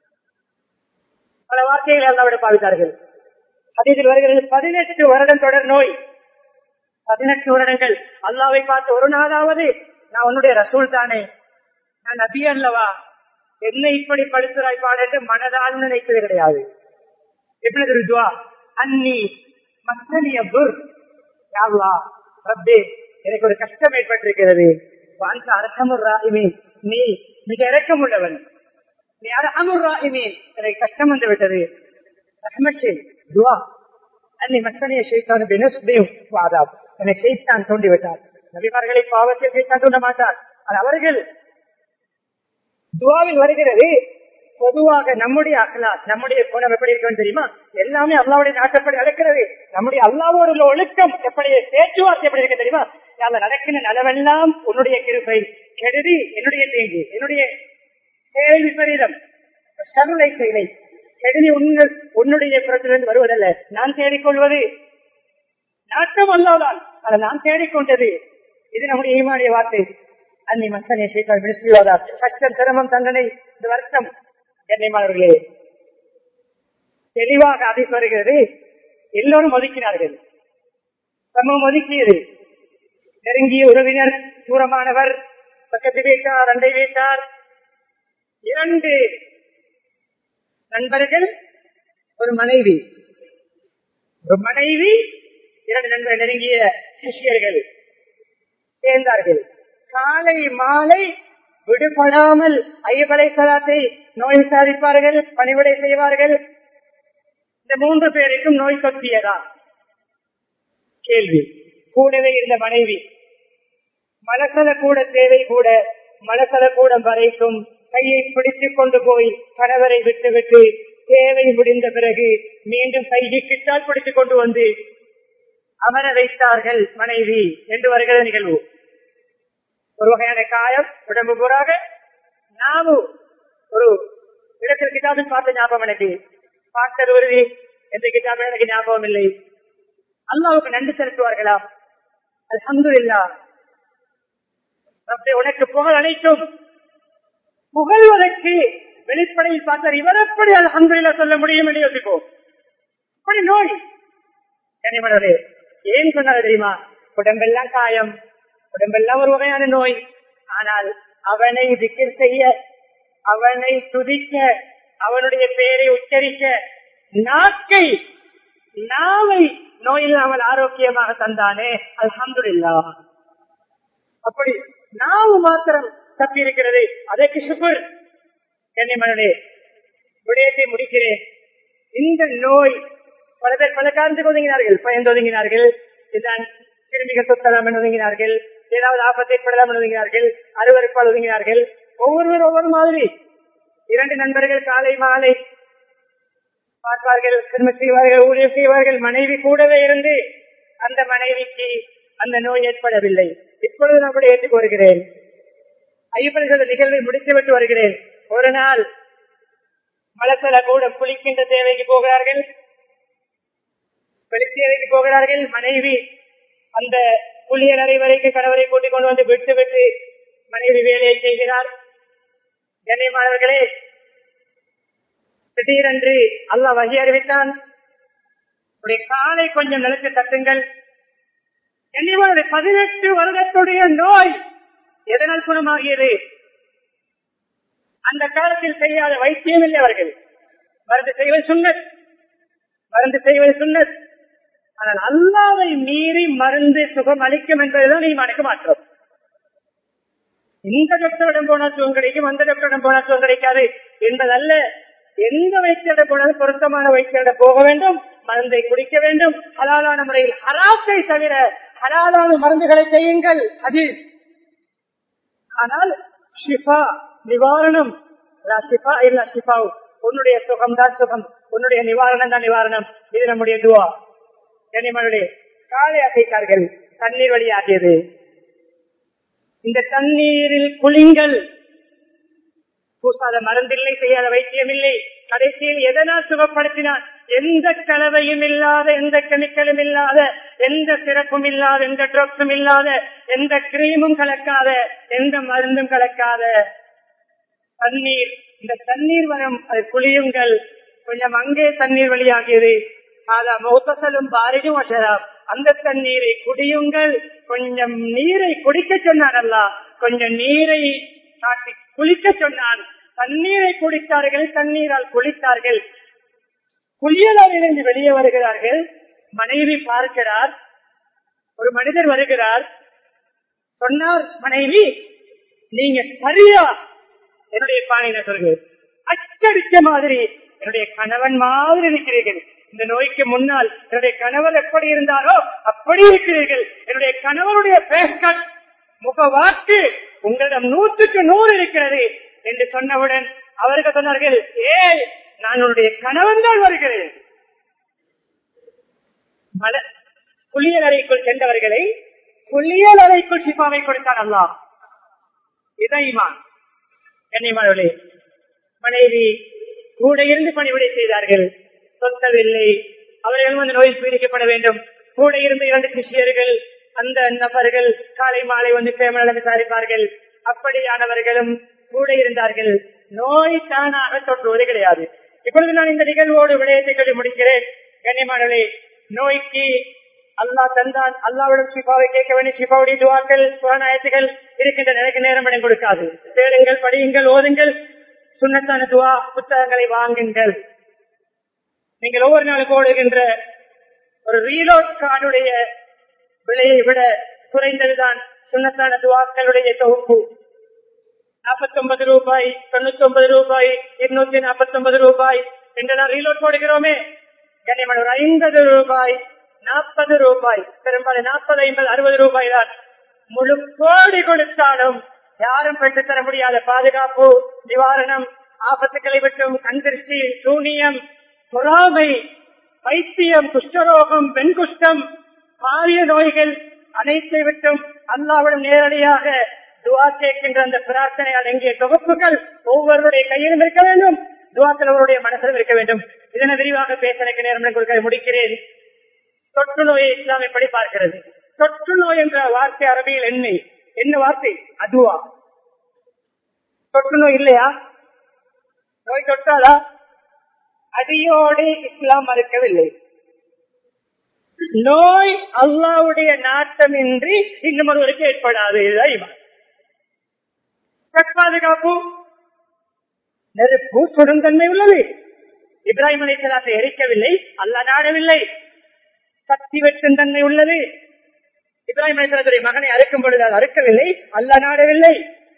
S1: பல வார்த்தைகளை அல்லாவிட பாவித்தார்கள் அதில் வருகிறது பதினெட்டு வருடம் தொடர் நோய் பதினெட்டு வருடங்கள் அல்லாவை பார்த்து ஒரு நாளாவது நான் உன்னுடைய ரசூல் தானே நான் நபி அல்லவா என்ன இப்படி படுத்துறாய் பாடு மனதால் நினைத்தது கிடையாது எப்படி ருஜுவா அன்னி மஸ்தனிய புர் யாவ்லா ரப்பே எனக்கு ஒரு கஷ்டம் ஏற்பட்டிருக்கிறது வாங்க அரசமுர் ராயிமே நீ மிக இறக்கம் உள்ளவன் நீ அரசமுர் ராயிமே எனக்கு கஷ்டம் வந்து விட்டது ரஹ்மஷே துவா அன்னி மஸ்தனிய ஷேத்தான பினஸ்தேவ் வாதாப் என்னை ஷேத்தான் தோண்டி விட்டார் நபிமார்களை பாவத்தில் ஷேத்தான் தூண்ட மாட்டார் அது அவர்கள் துவாவில் வருகிறது பொதுவாக நம்முடைய அகலாத் நம்முடைய குணம் எப்படி இருக்கும் தெரியுமா எல்லாமே அல்லாவுடைய நாட்டப்படி நடக்கிறது நம்முடைய அல்லாவோட உள்ள ஒழுக்கம் எப்படி பேச்சுவார்த்தை எப்படி இருக்கு தெரியுமா நாம நடக்கிற நலவெல்லாம் உன்னுடைய கிருப்பை கெடுதி என்னுடைய தேங்கி என்னுடைய செயல் விபரீதம் சருளை செயலை கெடுதி உன்ன உன்னுடைய புறத்திலிருந்து வருவதல்ல நான் தேடிக்கொள்வது நாட்டம் அல்லாதான் அதை நான் தேடிக்கொண்டது இது நம்முடைய ஈமானிய வார்த்தை அன்னி மசனே சேகர் விடுவாதா கஷ்டம் சிரமம் தண்டனை இந்த வருஷம் கண்ணியமானவர்களே தெளிவாக அதை வருகிறது எல்லோரும் ஒதுக்கினார்கள் சமூகம் ஒதுக்கியது நெருங்கிய உறவினர் தூரமானவர் பக்கத்து வீட்டார் அண்டை வீட்டார் இரண்டு நண்பர்கள் ஒரு மனைவி ஒரு மனைவி இரண்டு நண்பர்கள் நெருங்கிய சிஷியர்கள் சேர்ந்தார்கள் காலை மாலை விடுபடாமல் ஐயப்படை சலாத்தை நோய் விசாரிப்பார்கள் பணிவிடை செய்வார்கள் இந்த மூன்று பேருக்கும் நோய் தொற்றியதா கேள்வி கூடவே இருந்த மனைவி மலசல கூட தேவை கூட மலசல கூடம் வரைக்கும் கையை பிடித்துக் கொண்டு போய் கணவரை விட்டுவிட்டு தேவை முடிந்த பிறகு மீண்டும் கையை கிட்டால் பிடித்துக் கொண்டு வந்து அமர வைத்தார்கள் மனைவி என்று வருகிற நிகழ்வு ஒரு வகையான காயம் உடம்பு பூராக நாமும் ஒரு இடத்தில் கிட்டாபில் பார்த்த ஞாபகம் எனக்கு பார்த்தது உறுதி எந்த கிட்டாபில் எனக்கு ஞாபகம் இல்லை அல்லாவுக்கு நன்றி செலுத்துவார்களா அல்ஹம்து இல்லா உனக்கு புகழ் அனைத்தும் புகழ்வதற்கு வெளிப்படையில் பார்த்தார் இவர் எப்படி அல்ஹம்து சொல்ல முடியும் என்று யோசிப்போம் இப்படி நோய் கனிமனே ஏன் சொன்னாரு தெரியுமா உடம்பெல்லாம் காயம் உடம்பெல்லாம் ஒரு வகையான நோய் ஆனால் அவனை திக்கர் செய்ய அவனை துதிக்க அவனுடைய பெயரை உச்சரிக்க நாக்கை நாவை நோய் இல்லாமல் ஆரோக்கியமாக தந்தானே அல்ஹம்துல்லா அப்படி நாவு மாத்திரம் தப்பி இருக்கிறது அதற்கு சுகுர் என்னை மனே விடயத்தை முடிக்கிறேன் இந்த நோய் பல பேர் பல காரணத்துக்கு ஒதுங்கினார்கள் பயந்து ஒதுங்கினார்கள் இதுதான் கிருமிகள் தொத்தலாம் என்று ஒதுங்கினார்கள் ஏதாவது ஆபத்தை ஏற்படலாம் என்று ஒதுங்கினார்கள் அறுவறுப்பால் ஒதுங்கினார்கள் ஒவ்வொருவர் ஒவ்வொரு மாதிரி இரண்டு நண்பர்கள் காலை மாலை பார்ப்பார்கள் திரும்ப செய்வார்கள் ஊழியர் செய்வார்கள் மனைவி கூடவே இருந்து அந்த மனைவிக்கு அந்த நோய் ஏற்படவில்லை இப்பொழுது நான் கூட ஏற்றுக் வருகிறேன் ஐயப்பன் சொல்ல நிகழ்வை முடித்துவிட்டு வருகிறேன் ஒரு நாள் மலசல கூட குளிக்கின்ற தேவைக்கு போகிறார்கள் வெளித்தேவைக்கு போகிறார்கள் மனைவி அந்த புள்ளியல் அறை வரைக்கும் கணவரை கூட்டிக் கொண்டு வந்து விட்டு விட்டு மனைவி வேலையை செய்கிறார் கண்ணியமானவர்களே திடீரென்று அல்ல வகை அறிவித்தான் காலை கொஞ்சம் நிலத்து தட்டுங்கள் கண்ணியமானவர்கள் பதினெட்டு வருடத்துடைய நோய் எதனால் குணமாகியது அந்த காலத்தில் செய்யாத வைத்தியம் இல்லை அவர்கள் மருந்து செய்வது சுண்ணத் மருந்து செய்வது சுண்ணத் ஆனால் அல்லாவை மீறி மருந்து சுகம் அளிக்கும் என்பதுதான் ஈமானுக்கு மாற்றம் இந்த டாக்டரிடம் போனால் சுகம் கிடைக்கும் அந்த டாக்டரிடம் போனால் சுகம் கிடைக்காது என்பதல்ல எந்த வைத்தியிடம் போனாலும் பொருத்தமான வைத்தியிடம் போக வேண்டும் மருந்தை குடிக்க வேண்டும் ஹலாலான முறையில் ஹராத்தை தவிர ஹலாலான மருந்துகளை செய்யுங்கள் அது ஆனால் ஷிஃபா நிவாரணம் லா ஷிஃபா இல்ல ஷிஃபா உன்னுடைய சுகம் தான் சுகம் உன்னுடைய நிவாரணம் தான் நிவாரணம் இது நம்முடைய துவா கனிமனுடைய காலை அசைத்தார்கள் தண்ணீர் வழியாகியது இந்த தண்ணீரில் குளிங்கள் பூசாத மருந்தில்லை செய்யாத வைத்தியம் இல்லை கடைசியில் எதனால் சுகப்படுத்தினான் எந்த கலவையும் இல்லாத எந்த கெமிக்கலும் இல்லாத எந்த சிறப்பும் இல்லாத எந்த ட்ரக்ஸும் இல்லாத எந்த கிரீமும் கலக்காத எந்த மருந்தும் கலக்காத தண்ணீர் இந்த தண்ணீர் வரும் அது குளியுங்கள் கொஞ்சம் அங்கே தண்ணீர் வழியாகியது அத மௌத்தசலும் பாரிஜும் அஷராப் அந்த தண்ணீரை குடியுங்கள் கொஞ்சம் நீரை குடிக்க சொன்னான் அல்ல கொஞ்சம் நீரை காட்டி குளிக்க சொன்னான் தண்ணீரை குடித்தார்கள் தண்ணீரால் குளித்தார்கள் குளியலால் இணைந்து வெளியே வருகிறார்கள் மனைவி பார்க்கிறார் ஒரு மனிதர் வருகிறார் சொன்னார் மனைவி நீங்க சரியா என்னுடைய பாணியில சொல்கிறேன் அச்சடிச்ச மாதிரி என்னுடைய கணவன் மாதிரி இருக்கிறீர்கள் இந்த நோய்க்கு முன்னால் என்னுடைய கணவர் எப்படி இருந்தாரோ அப்படி இருக்கிறீர்கள் என்னுடைய கணவருடைய பேஸ்கட் முகவாக்கு உங்களிடம் நூற்றுக்கு நூறு இருக்கிறது என்று சொன்னவுடன் அவர்கள் சொன்னார்கள் ஏ நான் உன்னுடைய கணவன் தான் வருகிறேன் மல- குளியல் அறைக்குள் சென்றவர்களை குளியல் அறைக்குள் சிப்பாவை கொடுத்தான் அல்லா இதைமான் கண்ணியமானவர்களே மனைவி கூட இருந்து பணிவிடை செய்தார்கள் சொத்தவில்லை அவர்கள் வந்து நோயில் பீடிக்கப்பட வேண்டும் கூட இருந்து இரண்டு கிறிஸ்டியர்கள் அந்த நபர்கள் காலை மாலை வந்து பேமலம் விசாரிப்பார்கள் அப்படியானவர்களும் கூட இருந்தார்கள் நோய் தானாக தொற்றுவது கிடையாது இப்பொழுது நான் இந்த நிகழ்வோடு விடயத்தை சொல்லி முடிக்கிறேன் கண்ணியமானவர்களே நோய்க்கு அல்லாஹ் தந்தான் அல்லாவிடம் சிபாவை கேட்க வேண்டிய சிபாவுடைய துவாக்கள் புறநாயத்துகள் இருக்கின்ற நிலைக்கு நேரம் இடம் கொடுக்காது தேடுங்கள் படியுங்கள் ஓதுங்கள் சுண்ணத்தான துவா புத்தகங்களை வாங்குங்கள் நீங்கள் ஒவ்வொரு நாளும் ஓடுகின்ற ஒரு ரீலோட் கார்டுடைய விலையை விட குறைந்ததுதான் சுண்ணத்தான துவாக்களுடைய தொகுப்பு நாற்பத்தி ஒன்பது ரூபாய் தொண்ணூத்தி ஒன்பது ரூபாய் இருநூத்தி நாற்பத்தி ஒன்பது ரூபாய் என்று நான் ரீலோட் போடுகிறோமே கண்ணியமான ஒரு ஐம்பது ரூபாய் நாற்பது ரூபாய் பெரும்பாலும் நாற்பது ஐம்பது அறுபது ரூபாய் தான் முழு கோடி கொடுத்தாலும் யாரும் பெற்றுத் தர முடியாத பாதுகாப்பு நிவாரணம் ஆபத்துக்களை விட்டும் கண்திருஷ்டி சூனியம் பொறாமை வைத்தியம் குஷ்டரோகம் வெண்குஷ்டம் பாரிய நோய்கள் அனைத்தை விட்டும் அல்லாவிடம் நேரடியாக துவா கேட்கின்ற அந்த பிரார்த்தனை அடங்கிய தொகுப்புகள் ஒவ்வொருடைய கையிலும் இருக்க வேண்டும் துவாக்கள் அவருடைய மனசிலும் இருக்க வேண்டும் இதனை விரிவாக பேச எனக்கு நேரம் கொடுக்க முடிக்கிறேன் தொற்று நோயை இஸ்லாம் எப்படி பார்க்கிறது தொற்று நோய் என்ற வார்த்தை அரபியில் என்ன என்ன வார்த்தை அதுவா தொற்று நோய் இல்லையா நோய் தொட்டாலா அடியோடு இஸ்லாம் மறுக்கவில்லை நோய் அல்லாவுடைய நாட்டமின்றி இன்னும் ஒருவருக்கு ஏற்படாது இதுதான் ஈமான். பாதுகாப்பு நெருப்பு சுடுந்தன்மை உள்ளது இப்ராஹிம் அலைசலாத்தை எரிக்கவில்லை அல்ல நாடவில்லை சக்தி வெட்டும் தன்மை உள்ளது இப்ராஹிம் அலைசலாத்துடைய மகனை அறுக்கும் பொழுது அது அறுக்கவில்லை அல்ல நாடவில்லை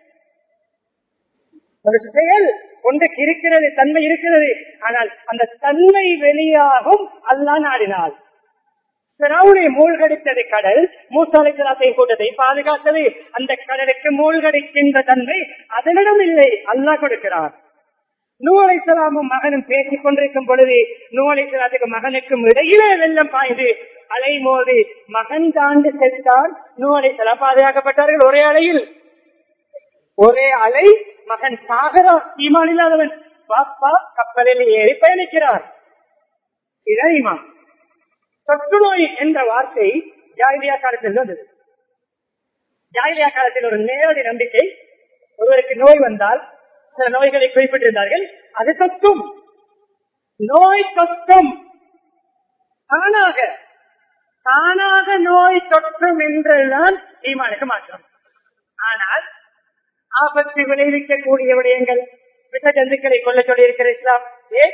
S1: ஒரு செயல் ஒன்றுக்கு இருக்கிறது தன்மை இருக்கிறது ஆனால் அந்த தன்மை வெளியாகும் அல்லா நாடினால் பிறவுடைய மூழ்கடித்தது கடல் மூசாலைத்தலாத்தை கூட்டத்தை பாதுகாத்தது அந்த கடலுக்கு மூழ்கடிக்கின்ற தன்மை அதனிடம் இல்லை அல்லாஹ் கொடுக்கிறார் நூலைசலாமும் மகனும் பேசிக் கொண்டிருக்கும் பொழுது நூலைசலாத்துக்கு மகனுக்கும் இடையிலே வெள்ளம் பாய்ந்து அலை மோதி மகன் தாண்டு சென்றால் நூலைசலா பாதுகாக்கப்பட்டார்கள் ஒரே அலையில் ஒரே அலை மகன் சாகரா ஈமான் இல்லாதவன் பாப்பா கப்பலில் ஏறி பயணிக்கிறார் இதான் ஈமான் தொற்று நோய் என்ற வார்த்தை ஜாயிலியா காலத்தில் வந்தது ஜாயிலியா காலத்தில் ஒரு நேரடி நம்பிக்கை ஒருவருக்கு நோய் வந்தால் சில நோய்களை குறிப்பிட்டிருந்தார்கள் அது தொற்றும் நோய் தொற்றும் தானாக தானாக நோய் தொற்றும் என்றுதான் ஈமானுக்கு மாற்றம் ஆனால் ஆபத்து விளைவிக்கக்கூடிய விடயங்கள் விஷ ஜந்துக்களை கொல்ல சொல்லி இருக்கிற இஸ்லாம் ஏன்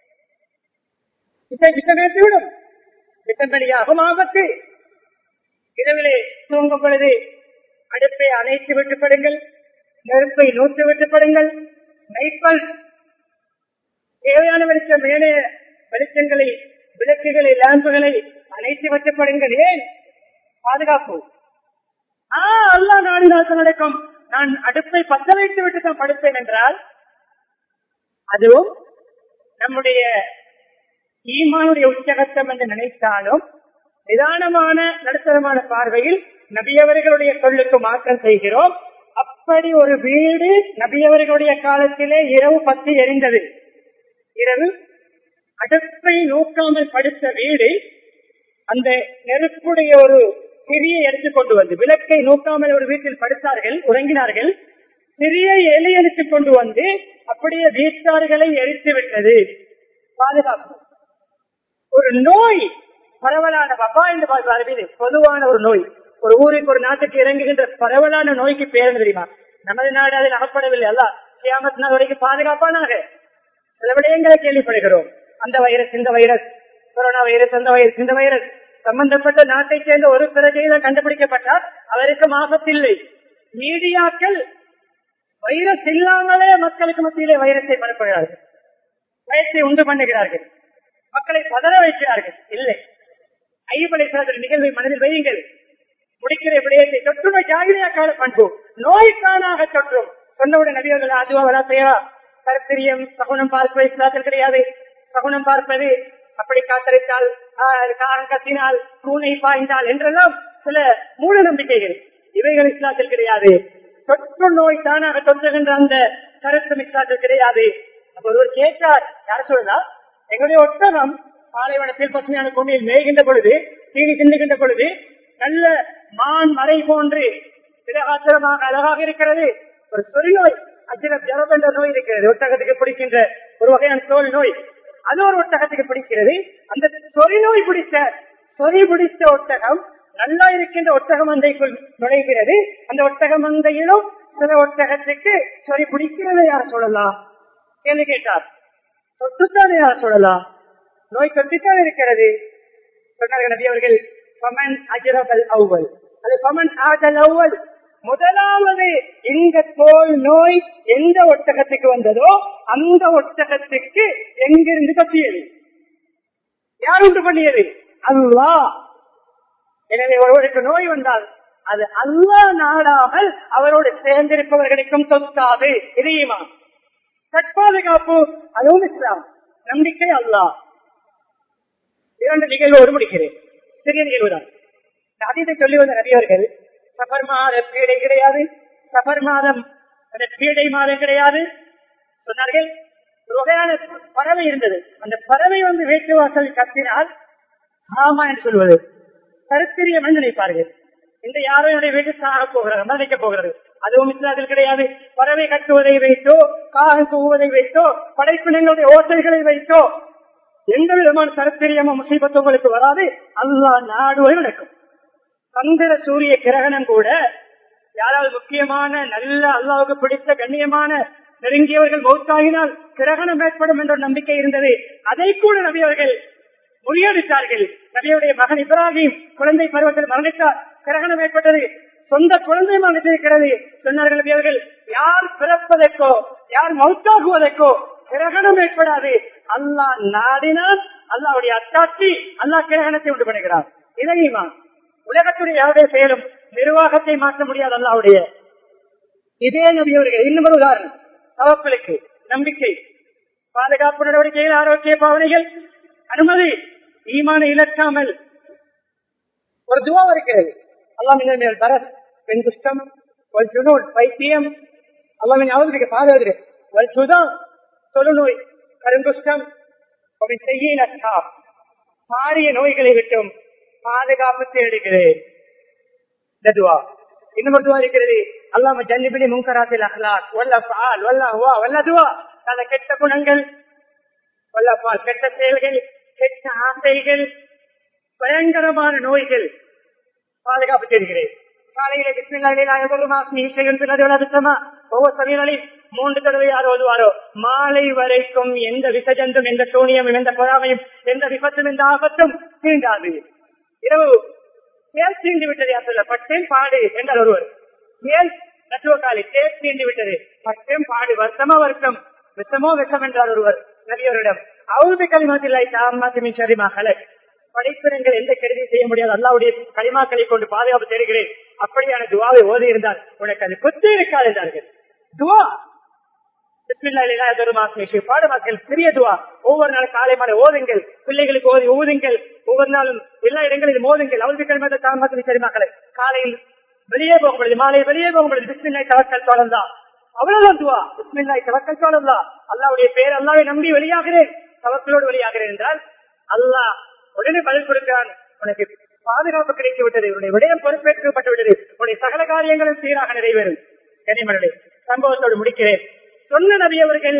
S1: விஷ விஷமேற்று விடும் விஷம் வெளியாகும் ஆபத்து இரவிலே தூங்கும் பொழுது அடுப்பை அணைத்து விட்டுப்படுங்கள் நெருப்பை நூற்று விட்டுப்படுங்கள் நைப்பல் தேவையான வெளிச்சம் மேலே வெளிச்சங்களை விளக்குகளை லேம்புகளை அணைத்து விட்டுப்படுங்கள் ஏன் பாதுகாப்பு ஆ அல்லா நாடினால் நடக்கும் நான் அடுப்பை பத்த வைத்து விட்டு தான் படுப்பேன் என்றால் அதுவும் நம்முடைய ஈமானுடைய உச்சகத்தம் என்று நினைத்தாலும் நிதானமான நடுத்தரமான பார்வையில் நபியவர்களுடைய சொல்லுக்கு மாற்றம் செய்கிறோம் அப்படி ஒரு வீடு நபியவர்களுடைய காலத்திலே இரவு பத்து எரிந்தது இரவு அடுப்பை நோக்காமல் படுத்த வீடு அந்த நெருப்புடைய ஒரு சிறிய எடுத்துக் கொண்டு வந்து விளக்கை நோக்காமல் ஒரு வீட்டில் படுத்தார்கள் உறங்கினார்கள் சிறிய எலி எடுத்துக் கொண்டு வந்து அப்படியே வீட்டார்களை எரித்து விட்டது பாதுகாப்பு ஒரு நோய் பரவலான வபா என்று பார்ப்பது பொதுவான ஒரு நோய் ஒரு ஊருக்கு ஒரு நாட்டுக்கு இறங்குகின்ற பரவலான நோய்க்கு பேர் தெரியுமா நமது நாடு அதில் அகப்படவில்லை அல்ல கியாமத் நாள் வரைக்கும் பாதுகாப்பானாக சில விடயங்களை கேள்விப்படுகிறோம் அந்த வைரஸ் இந்த வைரஸ் கொரோனா வைரஸ் அந்த வைரஸ் இந்த வைரஸ் சம்பந்தப்பட்ட நாட்டை சேர்ந்த ஒரு பிரஜையில கண்டுபிடிக்கப்பட்டால் அவருக்கும் ஆபத்தில்லை மீடியாக்கள் வைரஸ் இல்லாமலே மக்களுக்கு மத்தியிலே வைரஸை பரப்புகிறார்கள் பயத்தை உண்டு பண்ணுகிறார்கள் மக்களை பதற வைக்கிறார்கள் இல்லை ஐயப்படை நிகழ்வை மனதில் வையுங்கள் முடிக்கிற விடயத்தை தொற்றுநோய் ஜாகிரியா கால பண்பு நோய் தானாக தொற்றும் சொன்னவுடன் நபியர்கள் அதுவா வரா செய்வா கருத்திரியம் சகுனம் பார்ப்பது இஸ்லாத்தில் கிடையாது சகுனம் பார்ப்பது அப்படி காத்தரித்தால் காரம் கத்தினால் கூனை பாய்ந்தால் என்றெல்லாம் சில மூட நம்பிக்கைகள் இவைகள் இஸ்லாத்தில் கிடையாது தொற்று நோய் தானாக தொற்றுகின்ற அந்த கருத்து இஸ்லாத்தில் கிடையாது அப்ப ஒருவர் கேட்டார் யார் சொல்லலா எங்களுடைய ஒட்டகம் பாலைவனத்தில் பசுமையான பூமியில் மேய்கின்ற பொழுது தீனி சிந்துகின்ற பொழுது நல்ல மான் மறை போன்று திரகாத்திரமாக அழகாக இருக்கிறது ஒரு சொறிநோய் அச்சில ஜலம் என்ற நோய் இருக்கிறது ஒட்டகத்துக்கு பிடிக்கின்ற ஒரு வகையான தோல் நோய் அது ஒரு ஒட்டகத்துக்கு பிடிக்கிறது அந்த சொறி நோய் பிடித்த சொறி பிடித்த ஒட்டகம் நல்லா இருக்கின்ற ஒட்டக மந்தைக்குள் நுழைகிறது அந்த ஒட்டக மந்தையிலும் சில ஒட்டகத்துக்கு சொறி பிடிக்கிறது யார் சொல்லலாம் கேள்வி கேட்டார் தொட்டுத்தான் யார் சொல்லலாம் நோய் தொட்டுத்தான் இருக்கிறது சொன்னார்கள் நபி அவர்கள் பமன் அஜரபல் அவ்வல் அது பமன் ஆஜல் அவ்வல் முதலாவது இந்த தோல் நோய் எந்த ஒட்டகத்துக்கு வந்ததோ அந்த ஒட்டகத்துக்கு எங்கிருந்து கட்டியது யார் உண்டு பண்ணியது அல்லா எனவே ஒருவருக்கு நோய் வந்தால் அது அல்லா நாடாமல் அவரோடு சேர்ந்திருப்பவர்களுக்கும் தொத்தாது இதையுமா தற்பாதுகாப்பு அதுவும் இஸ்லாம் நம்பிக்கை அல்லா இரண்டு நிகழ்வோடு முடிக்கிறேன் சிறிய நிகழ்வுதான் அதிதை சொல்லி வந்த நபியவர்கள் சபர் மாத பீடை கிடையாது சபர் மாதம் அந்த பீடை மாதம் கிடையாது சொன்னார்கள் ஒரு வகையான பறவை இருந்தது அந்த பறவை வந்து வீட்டு வாசல் கத்தினால் ஆமா என்று சொல்வது கருத்திரியம் என்று நினைப்பார்கள் இந்த யாரோ என்னுடைய வீட்டு சாக போகிறார் மரணிக்க போகிறது அதுவும் இஸ்லாத்தில் கிடையாது பறவை கட்டுவதை வைத்தோ காகம் கூவதை வைத்தோ படைப்பினங்களுடைய ஓட்டைகளை வைத்தோ எந்த விதமான கருத்திரியமும் முசீபத்து உங்களுக்கு வராது அல்லா நாடுவதை நடக்கும் சந்திர சூரிய கிரகணம் கூட யாராவது முக்கியமான நல்ல அல்லாவுக்கு பிடித்த கண்ணியமான நெருங்கியவர்கள் மௌத்தாகினால் கிரகணம் ஏற்படும் என்ற நம்பிக்கை இருந்தது அதை கூட நபியவர்கள் முறியடித்தார்கள் நபியுடைய மகன் இப்ராஹிம் குழந்தை பருவத்தில் மரணித்தார் கிரகணம் ஏற்பட்டது சொந்த குழந்தை மரணித்திருக்கிறது சொன்னார்கள் நபியவர்கள் யார் பிறப்பதற்கோ யார் மௌத்தாகுவதற்கோ கிரகணம் ஏற்படாது அல்லா நாடினால் அல்லாவுடைய அத்தாட்சி அல்லா கிரகணத்தை உண்டு பண்ணுகிறார் இதையுமா உலகத்துடைய யாருடைய செயலும் நிர்வாகத்தை மாற்ற முடியாது அல்லாவுடைய இதே நபியவர்கள் இன்னும் ஒரு உதாரணம் தவக்களுக்கு நம்பிக்கை பாதுகாப்பு நடவடிக்கைகள் ஆரோக்கிய பாவனைகள் அனுமதி ஈமான இழக்காமல் ஒரு துவா இருக்கிறது அல்லாமின் மேல் பரத் பெண் குஷ்டம் ஒரு சுனூல் பைத்தியம் அல்லாமின் அவருக்கு பாதுகாது ஒரு சுதம் தொழுநோய் கருங்குஷ்டம் ஒரு செய்ய பாரிய நோய்களை விட்டும் பாதுகாப்பு தேடுகிறேன் இந்த துவா இன்னும் ஒரு துவா இருக்கிறது அல்லாம ஜன்னிபினி முங்கராத்தில் அஹ்லாக் வல்ல பால் வல்ல ஹுவா வல்ல துவா அந்த கெட்ட குணங்கள் வல்ல பால் கெட்ட செயல்கள் கெட்ட ஆசைகள் பயங்கரமான நோய்கள் பாதுகாப்பு தேடுகிறேன் காலையில பிஸ்மில்லாஹி லா யதுர்ரு மா இஸ்மிஹி ஷைஉன் ஃபில் அர்தி வலா ஃபிஸ் ஸமா வஹுவ ஸமீஉல் அலீம் மூன்று தடவை யார் ஓதுவாரோ மாலை வரைக்கும் எந்த விசஜந்தும் எந்த சூனியமும் எந்த பொறாமையும் எந்த விபத்தும் எந்த ஆபத்தும் தீண்டாது இரவு ஏன் தீண்டு விட்டது யார் சொல்ல பட்டேன் பாடு என்றார் ஒருவர் ஏன் நட்டுவக்காலி தேர் தீண்டு விட்டது பட்டேன் பாடு வருத்தமா வருத்தம் விஷமோ விஷம் என்றார் ஒருவர் நபியோரிடம் அவுது கலிமத்தில்லை தாமாத்தின் சரிமாகலை படைப்பினங்கள் எந்த கருதி செய்ய முடியாது அல்லாவுடைய களிமாக்களை கொண்டு பாதுகாப்பு தேடுகிறேன் அப்படியான துவாவை ஓதி இருந்தால் உனக்கு அது குத்து இருக்காது என்றார்கள் துவா பாடமாக்கள் பெரிய துவா ஒவ்வொரு நாள் காலை மாலை ஓதுங்கள் பிள்ளைகளுக்கு ஓதி ஊதுங்கள் ஒவ்வொரு நாளும் எல்லா இடங்களிலும் மோதுங்கள் அவருக்கு கிழமை தாமதத்தில் சரிமாக்களை காலையில் வெளியே போகும் பொழுது மாலை வெளியே போகும் பொழுது பிஸ்மில்லாய் தவக்கல் தொடர்ந்தா அவ்வளவுதான் துவா பிஸ்மில்லாய் தவக்கல் தொடர்ந்தா அல்லாவுடைய பேர் அல்லாவை நம்பி வெளியாகிறேன் தவக்களோடு வெளியாகிறேன் என்றால் அல்லாஹ் உடனே பதில் கொடுக்கிறான் உனக்கு பாதுகாப்பு கிடைத்து விட்டது உன்னுடைய விடயம் பொறுப்பேற்கப்பட்டு விட்டது உன்னுடைய சகல காரியங்களும் சீராக நிறைவேறும் கனிமனே சம்பவத்தோடு முடிக்கிறேன் சொன்ன நபி அவர்கள்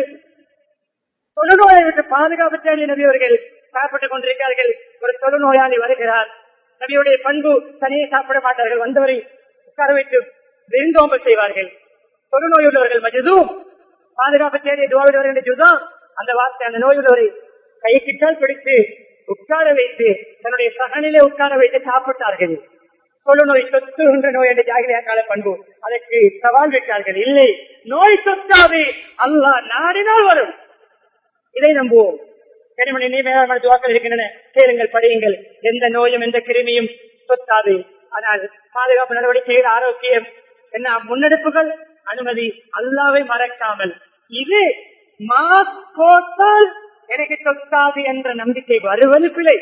S1: தொழுநோயை விட்டு பாதுகாப்பு தேடிய நபி அவர்கள் சாப்பிட்டுக் கொண்டிருக்கிறார்கள் ஒரு தொழுநோயாளி வருகிறார் நபியுடைய பண்பு தனியே சாப்பிட மாட்டார்கள் வந்தவரை உட்கார வைத்து விருந்தோம்பல் செய்வார்கள் தொழுநோயுள்ளவர்கள் மஜதும் பாதுகாப்பு தேடிய துவாவிடுவார்கள் ஜுதா அந்த வார்த்தை அந்த நோயுள்ளவரை கைக்கிட்டால் பிடித்து உட்கார வைத்து தன்னுடைய சகனிலே உட்கார வைத்து சாப்பிட்டார்கள் தொழுநோய் சொத்து என்ற நோய் என்ற ஜாகிரியா கால பண்பு அதற்கு சவால் விட்டார்கள் இல்லை நோய் சொத்தாது அல்லாஹ் நாடினால் வரும் இதை நம்புவோம் கனிமணி நீ மேலாண்மை துவாக்கள் இருக்கின்றன கேளுங்கள் படியுங்கள் எந்த நோயும் எந்த கிருமியும் சொத்தாது ஆனால் பாதுகாப்பு நடவடிக்கைகள் ஆரோக்கியம் என்ன முன்னெடுப்புகள் அனுமதி அல்லாவை மறக்காமல் இது மாஸ்க் போட்டால் எனக்கு சொத்தாது என்ற நம்பிக்கை வருவது பிழை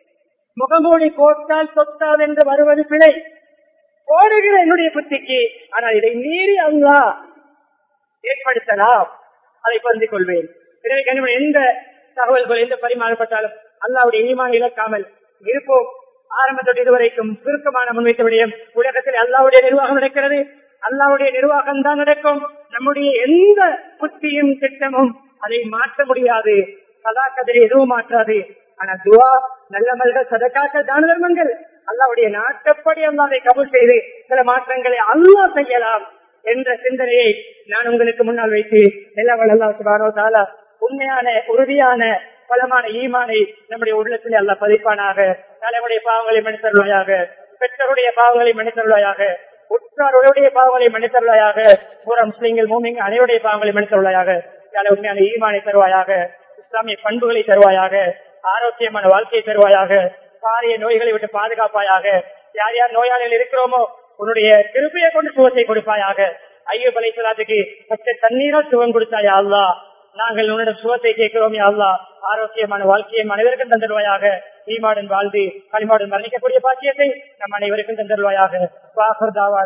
S1: முகமூடி போட்டால் சொத்தாது என்று வருவது பிழை போடுகிற என்னுடைய புத்திக்கு ஆனால் இதை மீறி அல்லா ஏற்படுத்தலாம் அதை பகிர்ந்து கொள்வேன் எனவே கனிமன் எந்த தகவல்கள் எந்த பரிமாறப்பட்டாலும் அல்லாவுடைய ஈமான் இழக்காமல் இருப்போம் ஆரம்பத்தோடு இதுவரைக்கும் சுருக்கமான முன்வைத்த விடயம் உலகத்தில் அல்லாவுடைய நிர்வாகம் நடக்கிறது அல்லாவுடைய நிர்வாகம் தான் நடக்கும் நம்முடைய எந்த புத்தியும் திட்டமும் அதை மாற்ற முடியாது சதா கதிரை எதுவும் மாற்றாது ஆனா துவா நல்லமல்கள் சதக்காக்கள் தான தர்மங்கள் அல்லாவுடைய நாட்டப்படி அல்லாவை கபூல் செய்து சில மாற்றங்களை அல்லா செய்யலாம் என்ற சிந்தனையை நான் உங்களுக்கு முன்னால் வைத்து எல்லாம் அல்லா சுபானோ தாலா உண்மையான உறுதியான பலமான ஈமானை நம்முடைய உள்ளத்தில் அல்ல பதிப்பானாக தலைவருடைய பாவங்களை மன்னித்தருவாயாக பெற்றோருடைய பாவங்களை மன்னித்தருவாயாக உற்றாருடைய பாவங்களை மன்னித்தருவாயாக பூரா முஸ்லீம்கள் மூமிங்க அனைவருடைய பாவங்களை மன்னித்தருவாயாக தலை உண்மையான ஈமானை தருவாயாக இஸ்லாமிய பண்புகளை தருவாயாக ஆரோக்கியமான வாழ்க்கையை தருவாயாக பாரிய நோய்களை விட்டு பாதுகாப்பாயாக யார் யார் நோயாளிகள் இருக்கிறோமோ உன்னுடைய திருப்பியை கொண்டு சுகத்தை கொடுப்பாயாக ஐயோ பலைசலாத்துக்கு பச்சை தண்ணீரால் சுகம் கொடுத்தாயா அல்லா நாங்கள் உன்னிடம் சுகத்தை கேட்கிறோம் அல்லா ஆரோக்கியமான வாழ்க்கையை அனைவருக்கும் தந்துடுவாயாக ஈமாடன் வாழ்ந்து களிமாடன் மரணிக்கக்கூடிய பாக்கியத்தை நம் அனைவருக்கும் தந்துடுவாயாக